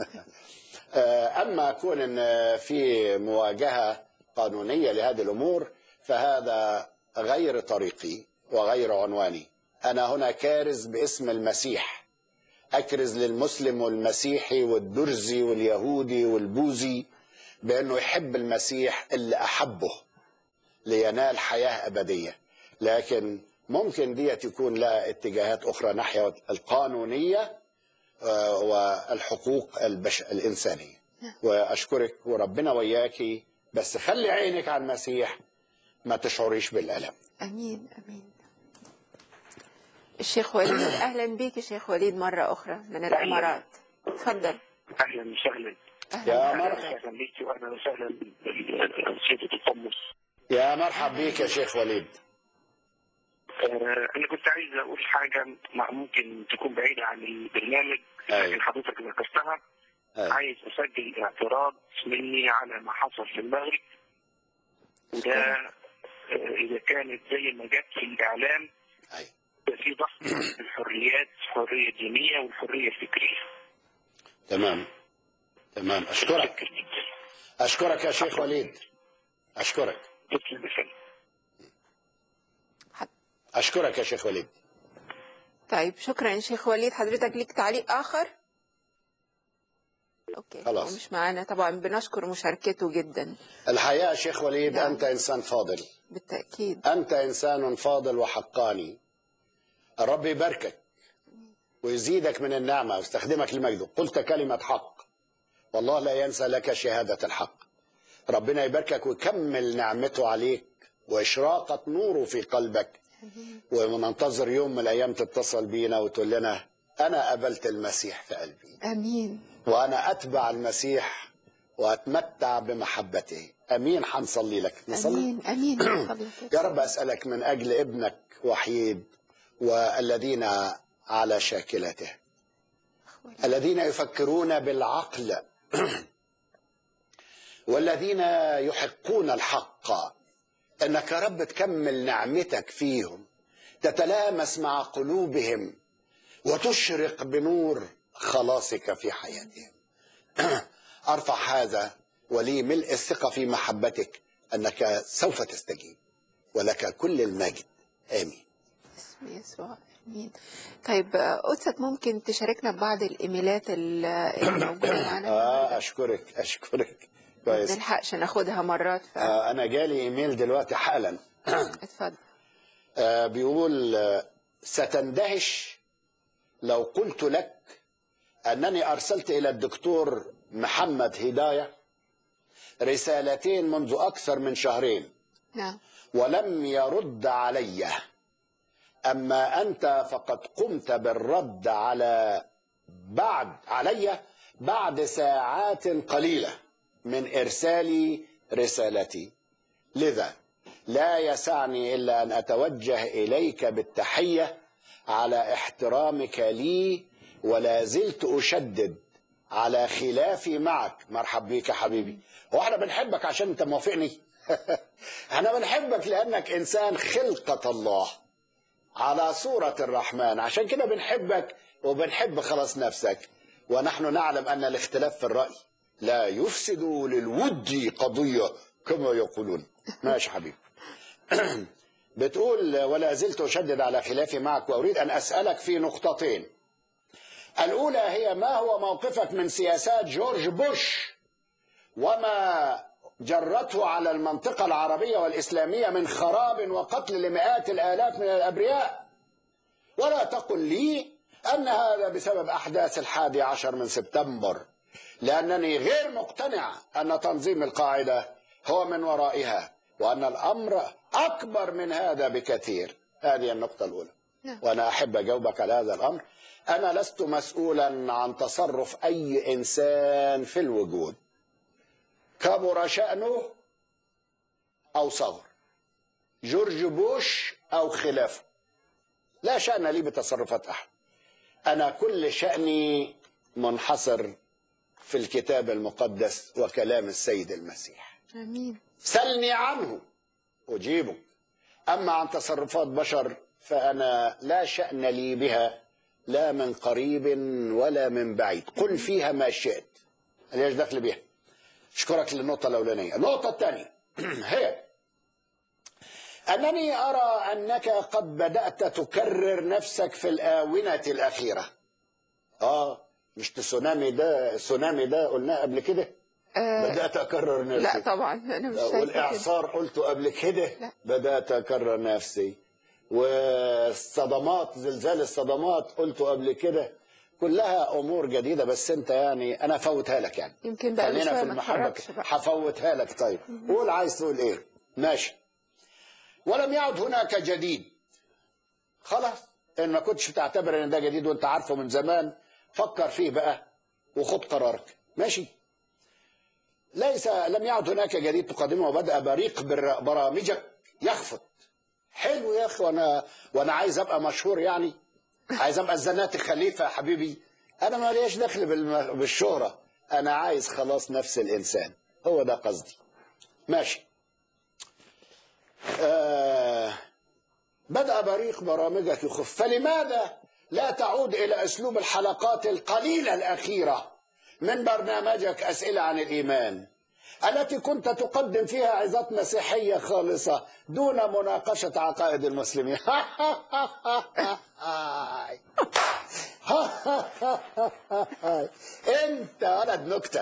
اما كون ان في مواجهه قانونيه لهذه الامور فهذا غير طريقي وغير عنواني انا هنا كارز باسم المسيح اكرز للمسلم والمسيحي والدرزي واليهودي والبوذي بانه يحب المسيح اللي احبه لينال حياه ابديه لكن ممكن ديت يكون لها اتجاهات اخرى ناحيه القانونيه آه، والحقوق البش... الانسانيه واشكرك وربنا وياكي بس خلي عينك على المسيح ما تشعريش بالالم أمين أمين الشيخ وليد أهلا بيك شيخ وليد مرة أخرى من الإمارات تفضل اهلا وسهلا يا اهلا مرحبا وسهلا بيك واهلا وسهلا بسيدة القمص يا مرحب بيك يا شيخ وليد آه، انا كنت عايز اقول حاجه مع- ممكن تكون بعيده عن البرنامج لكن حضرتك ذكرتها عايز اسجل اعتراض مني على ما حصل في المغرب وده آه، اذا كانت زي ما جت في الاعلام في ضغط الحريات الحريه الدينيه والحريه الفكريه تمام تمام اشكرك اشكرك يا شيخ وليد اشكرك اشكرك يا شيخ وليد طيب شكرا يا شيخ وليد حضرتك ليك تعليق آخر أوكي خلاص. هو مش معانا طبعا بنشكر مشاركته جدا الحقيقه يا شيخ وليد انت انسان فاضل بالتأكيد انت انسان فاضل وحقاني الرب يباركك ويزيدك من النعمه ويستخدمك لمجده قلت كلمه حق والله لا ينسى لك شهاده الحق ربنا يباركك ويكمل نعمته عليك واشراقه نوره في قلبك وننتظر يوم من الايام تتصل بينا وتقول لنا انا قبلت المسيح في قلبي آمين وانا اتبع المسيح واتمتع بمحبته امين حنصلي لك نصلي آمين آمين من فضلك. يا رب اسالك من اجل ابنك وحيد والذين على شاكلته الذين يفكرون بالعقل والذين يحقون الحق انك يا رب تكمل نعمتك فيهم تتلامس مع قلوبهم وتشرق بنور خلاصك في حياتهم ارفع هذا ولي ملء الثقه في محبتك انك سوف تستجيب ولك كل المجد امين باسم يسوع آمين طيب آه، قدسك ممكن تشاركنا ببعض الإيميلات ال- الموجودة معانا اه اشكرك اشكرك ما كويس نلحقش ناخدها مرات ف... آه انا جالي ايميل دلوقتي حالا اتفضل آه بيقول آه، ستندهش لو قلت لك انني ارسلت الى الدكتور محمد هدايه رسالتين منذ اكثر من شهرين نعم ولم يرد علي اما انت فقد قمت بالرد على بعد علي بعد ساعات قليله من ارسال رسالتي لذا لا يسعني الا ان اتوجه اليك بالتحيه على احترامك لي ولا زلت اشدد على خلافي معك مرحب بيك يا حبيبي هو احنا بنحبك عشان انت موافقني احنا بنحبك لانك انسان خلقه الله على صورة الرحمن عشان كده بنحبك وبنحب خلاص نفسك ونحن نعلم أن الاختلاف في الرأي لا يفسد للود قضية كما يقولون ماشي حبيبي بتقول ولا زلت أشدد على خلافي معك وأريد أن أسألك في نقطتين الأولى هي ما هو موقفك من سياسات جورج بوش وما جرته على المنطقة العربية والإسلامية من خراب وقتل لمئات الآلاف من الأبرياء ولا تقل لي أن هذا بسبب أحداث الحادي عشر من سبتمبر لأنني غير مقتنع أن تنظيم القاعدة هو من ورائها وأن الأمر أكبر من هذا بكثير هذه النقطة الأولى نعم. وأنا أحب أجاوبك على هذا الأمر أنا لست مسؤولا عن تصرف أي إنسان في الوجود كبر شأنه أو صغر جورج بوش أو خلافه لا شأن لي بتصرفات أحد أنا كل شأني منحصر في الكتاب المقدس وكلام السيد المسيح آمين سلني عنه أجيبك أما عن تصرفات بشر فأنا لا شأن لي بها لا من قريب ولا من بعيد قل فيها ما شئت ليش دخل بها أشكرك للنقطة الأولانية النقطة الثانية هي أنني أرى أنك قد بدأت تكرر نفسك في الآونة الأخيرة آه مش تسونامي ده السونامي ده قلناه قبل كده آه بدأت أكرر نفسي لا طبعا أنا مش شايفة كده. والإعصار قلته قبل كده بدأت أكرر نفسي والصدمات زلزال الصدمات قلته قبل كده كلها أمور جديدة بس أنت يعني أنا فوتها لك يعني يمكن بقى خلينا شوية في ما المحبة اتحركش بقى هفوتها لك طيب قول عايز تقول إيه ماشي ولم يعد هناك جديد خلاص إن ما كنتش تعتبر إن ده جديد وأنت عارفه من زمان فكر فيه بقى وخد قرارك ماشي ليس لم يعد هناك جديد تقدمه وبدأ بريق بر- برامجك يخفت حلو يا اخي وانا وانا عايز ابقى مشهور يعني عايز ابقى الزنات الخليفه يا حبيبي انا ما ليش دخل بالم- بالشهره انا عايز خلاص نفس الانسان هو ده قصدي ماشي آه بدأ بريق برامجك يخف فلماذا لا تعود إلى أسلوب الحلقات القليلة الأخيرة من برنامجك أسئلة عن الإيمان التي كنت تقدم فيها عظات مسيحية خالصة دون مناقشة عقائد المسلمين انت ولد نكتة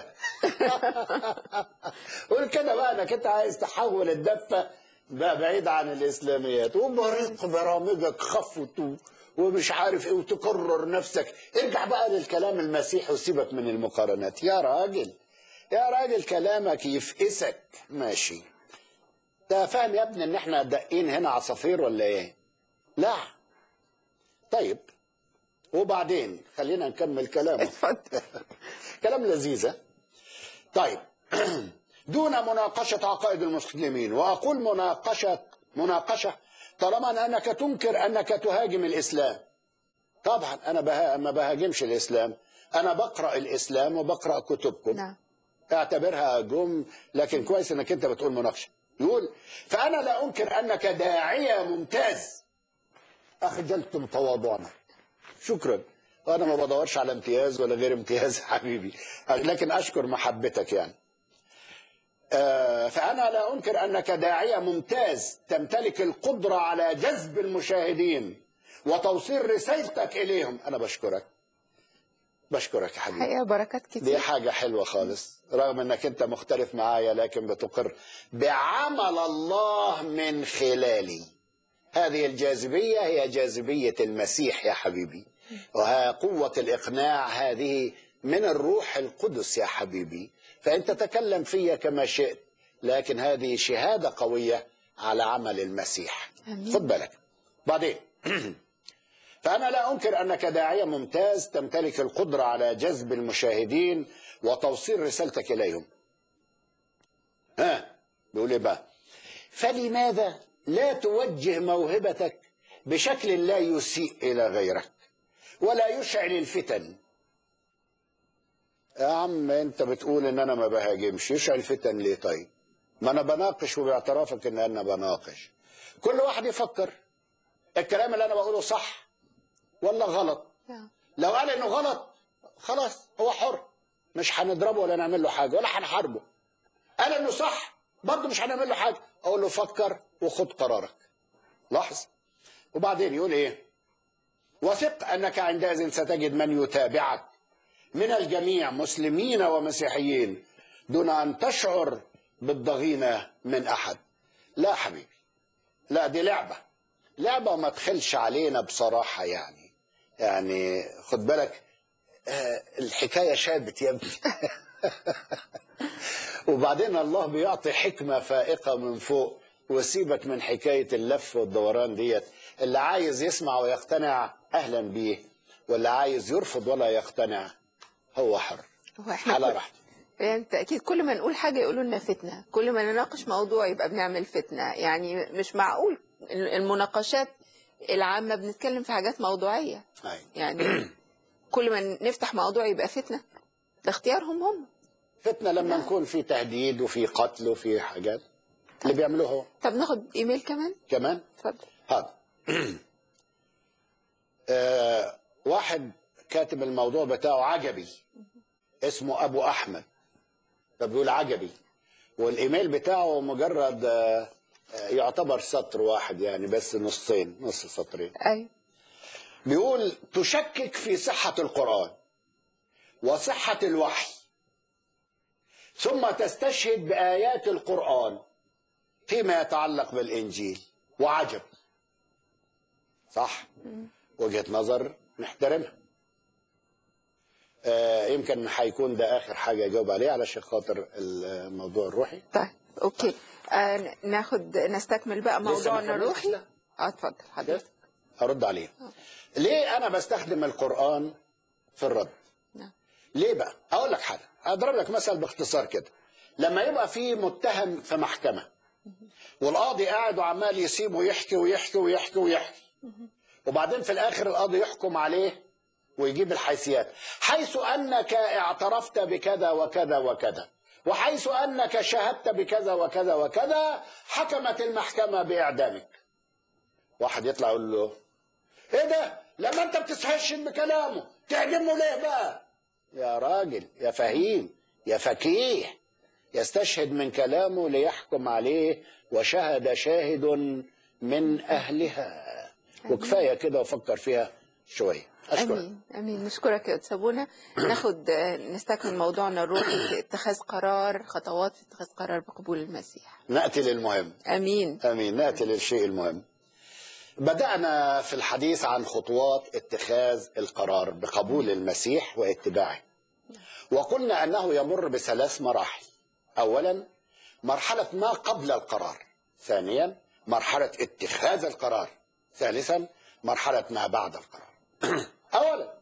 قول كده بقى انك انت عايز تحول الدفة بقى بعيد عن الاسلاميات وبريق برامجك خفت و- ومش عارف ايه وتكرر نفسك ارجع بقى للكلام المسيحي وسيبك من المقارنات يا راجل يا راجل كلامك يفقسك ماشي انت فاهم يا ابني ان احنا دقين هنا عصافير ولا ايه لا طيب وبعدين خلينا نكمل كلامه كلام لذيذة طيب دون مناقشة عقائد المسلمين وأقول مناقشة مناقشة طالما أنك تنكر أنك تهاجم الإسلام طبعا أنا بها ما بهاجمش الإسلام أنا بقرأ الإسلام وبقرأ كتبكم نعم اعتبرها جم لكن كويس انك انت بتقول مناقشه يقول فانا لا انكر انك داعيه ممتاز اخجلتم تواضعنا شكرا وانا ما بدورش على امتياز ولا غير امتياز يا حبيبي لكن اشكر محبتك يعني آه، فانا لا انكر انك داعيه ممتاز تمتلك القدره على جذب المشاهدين وتوصيل رسالتك اليهم انا بشكرك بشكرك يا حبيبي حقيقة بركات دي كتير حاجة حلوة خالص رغم انك انت مختلف معايا لكن بتقر بعمل الله من خلالي هذه الجاذبية هي جاذبية المسيح يا حبيبي وها قوة الإقناع هذه من الروح القدس يا حبيبي فأنت تكلم في كما شئت لكن هذه شهادة قوية على عمل المسيح آمين. خد بالك بعدين فأنا لا أنكر أنك داعية ممتاز تمتلك القدرة على جذب المشاهدين وتوصيل رسالتك إليهم ها بيقول إيه بقى فلماذا لا توجه موهبتك بشكل لا يسيء إلى غيرك ولا يشعل الفتن يا عم انت بتقول ان انا ما بهاجمش يشعل فتن ليه طيب ما انا بناقش وباعترافك ان انا بناقش كل واحد يفكر الكلام اللي انا بقوله صح ولا غلط نعم. لو قال انه غلط خلاص هو حر مش هنضربه ولا نعمل له حاجه ولا هنحاربه قال انه صح برضه مش هنعمل له حاجه اقول له فكر وخد قرارك لاحظ وبعدين يقول ايه وثق انك عندئذ ستجد من يتابعك من الجميع مسلمين ومسيحيين دون ان تشعر بالضغينه من احد لا حبيبي لا دي لعبه لعبه ما تخلش علينا بصراحه يعني يعني خد بالك آه، الحكايه شابت يا ابني وبعدين الله بيعطي حكمه فائقه من فوق وسيبك من حكايه اللف والدوران ديت اللي عايز يسمع ويقتنع اهلا بيه واللي عايز يرفض ولا يقتنع هو حر هو احنا على كل- راحته يعني تأكيد كل ما نقول حاجة يقولوا لنا فتنة كل ما نناقش موضوع يبقى بنعمل فتنة يعني مش معقول المناقشات العامة بنتكلم في حاجات موضوعية أي. يعني كل ما نفتح موضوع يبقى فتنة ده اختيارهم هم فتنه لما نكون في تهديد وفي قتل وفي حاجات اللي بيعملوه هو طب ناخد ايميل كمان كمان اتفضل هذا آه واحد كاتب الموضوع بتاعه عجبي اسمه ابو احمد فبيقول عجبي والايميل بتاعه مجرد آه آه، يعتبر سطر واحد يعني بس نصين نص سطرين ايوه بيقول تشكك في صحة القرآن وصحة الوحي ثم تستشهد بآيات القرآن فيما يتعلق بالإنجيل وعجب صح وجهة نظر نحترمها آه يمكن هيكون ده آخر حاجة أجاوب عليه علشان خاطر الموضوع الروحي طيب اوكي آه ناخد نستكمل بقى لسه ما موضوعنا خلصتش الروحي ده. اه اتفضل حضرتك أرد عليه ليه أنا بستخدم القرآن في الرد نعم. ليه بقى أقول لك حاجة أضرب لك مثل باختصار كده لما يبقى في متهم في محكمة والقاضي قاعد وعمال يسيبه يحكي ويحكي ويحكي ويحكي وبعدين في الآخر القاضي يحكم عليه ويجيب الحيثيات حيث أنك اعترفت بكذا وكذا وكذا وحيث أنك شهدت بكذا وكذا وكذا حكمت المحكمة بإعدامك واحد يطلع يقول له ايه ده لما انت بتستهشن بكلامه تهدمه ليه بقى يا راجل يا فهيم يا فكيه يستشهد من كلامه ليحكم عليه وشهد شاهد من اهلها وكفايه كده وفكر فيها شويه اشكرك امين امين نشكرك يا استاذ بونا ناخد نستكمل موضوعنا الروحي في اتخاذ قرار خطوات في اتخاذ قرار بقبول المسيح ناتي للمهم امين امين ناتي للشيء المهم بدانا في الحديث عن خطوات اتخاذ القرار بقبول المسيح واتباعه وقلنا انه يمر بثلاث مراحل اولا مرحله ما قبل القرار ثانيا مرحله اتخاذ القرار ثالثا مرحله ما بعد القرار اولا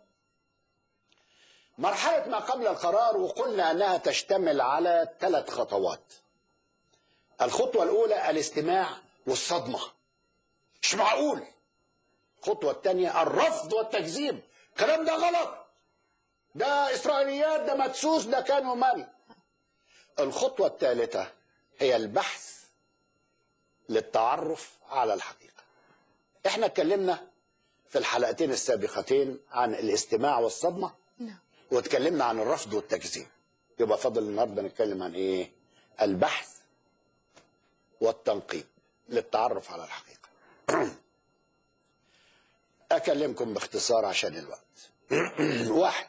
مرحله ما قبل القرار وقلنا انها تشتمل على ثلاث خطوات الخطوه الاولى الاستماع والصدمه مش معقول الخطوه الثانيه الرفض والتكذيب الكلام ده غلط ده اسرائيليات ده مدسوس ده كان ومن الخطوه الثالثه هي البحث للتعرف على الحقيقه احنا اتكلمنا في الحلقتين السابقتين عن الاستماع والصدمه نعم. واتكلمنا عن الرفض والتكذيب يبقى فضل النهارده نتكلم عن ايه البحث والتنقيب للتعرف على الحقيقه اكلمكم باختصار عشان الوقت واحد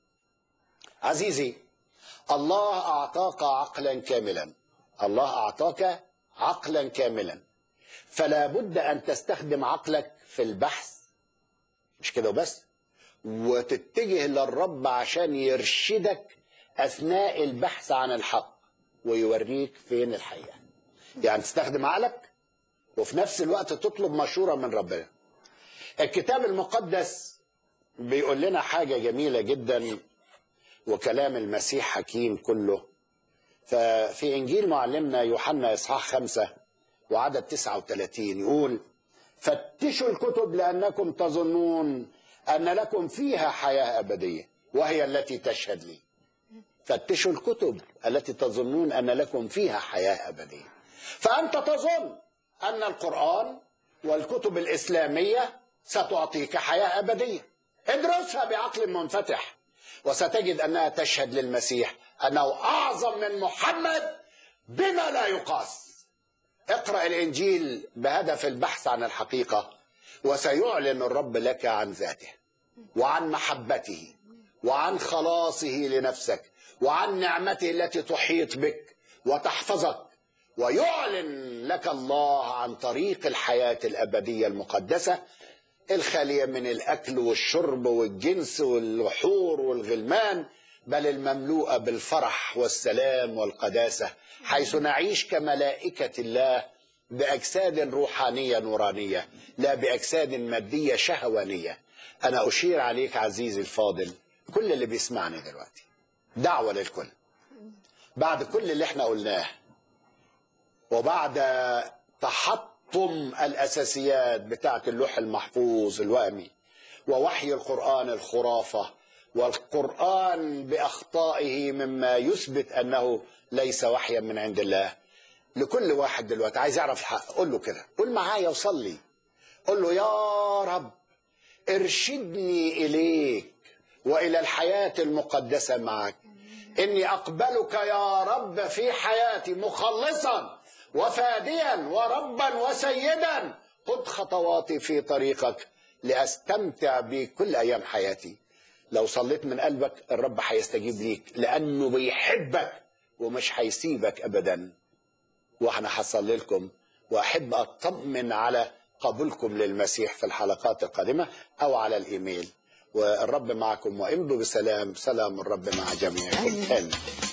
عزيزي الله اعطاك عقلا كاملا الله اعطاك عقلا كاملا فلا بد ان تستخدم عقلك في البحث مش كده وبس وتتجه للرب عشان يرشدك اثناء البحث عن الحق ويوريك فين الحقيقه يعني تستخدم عقلك وفي نفس الوقت تطلب مشوره من ربنا الكتاب المقدس بيقول لنا حاجه جميله جدا وكلام المسيح حكيم كله ففي انجيل معلمنا يوحنا اصحاح خمسة وعدد 39 يقول فتشوا الكتب لانكم تظنون ان لكم فيها حياه ابديه وهي التي تشهد لي فتشوا الكتب التي تظنون ان لكم فيها حياه ابديه فانت تظن ان القران والكتب الاسلاميه ستعطيك حياه ابديه ادرسها بعقل منفتح وستجد انها تشهد للمسيح انه اعظم من محمد بما لا يقاس اقرا الانجيل بهدف البحث عن الحقيقه وسيعلن الرب لك عن ذاته وعن محبته وعن خلاصه لنفسك وعن نعمته التي تحيط بك وتحفظك ويعلن لك الله عن طريق الحياه الابديه المقدسه الخاليه من الاكل والشرب والجنس والوحور والغلمان بل المملوءه بالفرح والسلام والقداسه حيث نعيش كملائكه الله باجساد روحانيه نورانيه لا باجساد ماديه شهوانيه انا اشير عليك عزيزي الفاضل كل اللي بيسمعني دلوقتي دعوه للكل بعد كل اللي احنا قلناه وبعد تحطم الاساسيات بتاعه اللوح المحفوظ الوهمي ووحي القران الخرافه والقران باخطائه مما يثبت انه ليس وحيا من عند الله لكل واحد دلوقتي عايز يعرف الحق قول له كده قول معايا وصلي قول له يا رب ارشدني اليك والى الحياه المقدسه معك اني اقبلك يا رب في حياتي مخلصا وفاديا وربا وسيدا خذ خطواتي في طريقك لاستمتع بكل ايام حياتي لو صليت من قلبك الرب هيستجيب ليك لانه بيحبك ومش هيسيبك ابدا واحنا هصلي لكم واحب اطمن على قبولكم للمسيح في الحلقات القادمه او على الايميل والرب معكم وامضوا بسلام سلام الرب مع جميعكم امين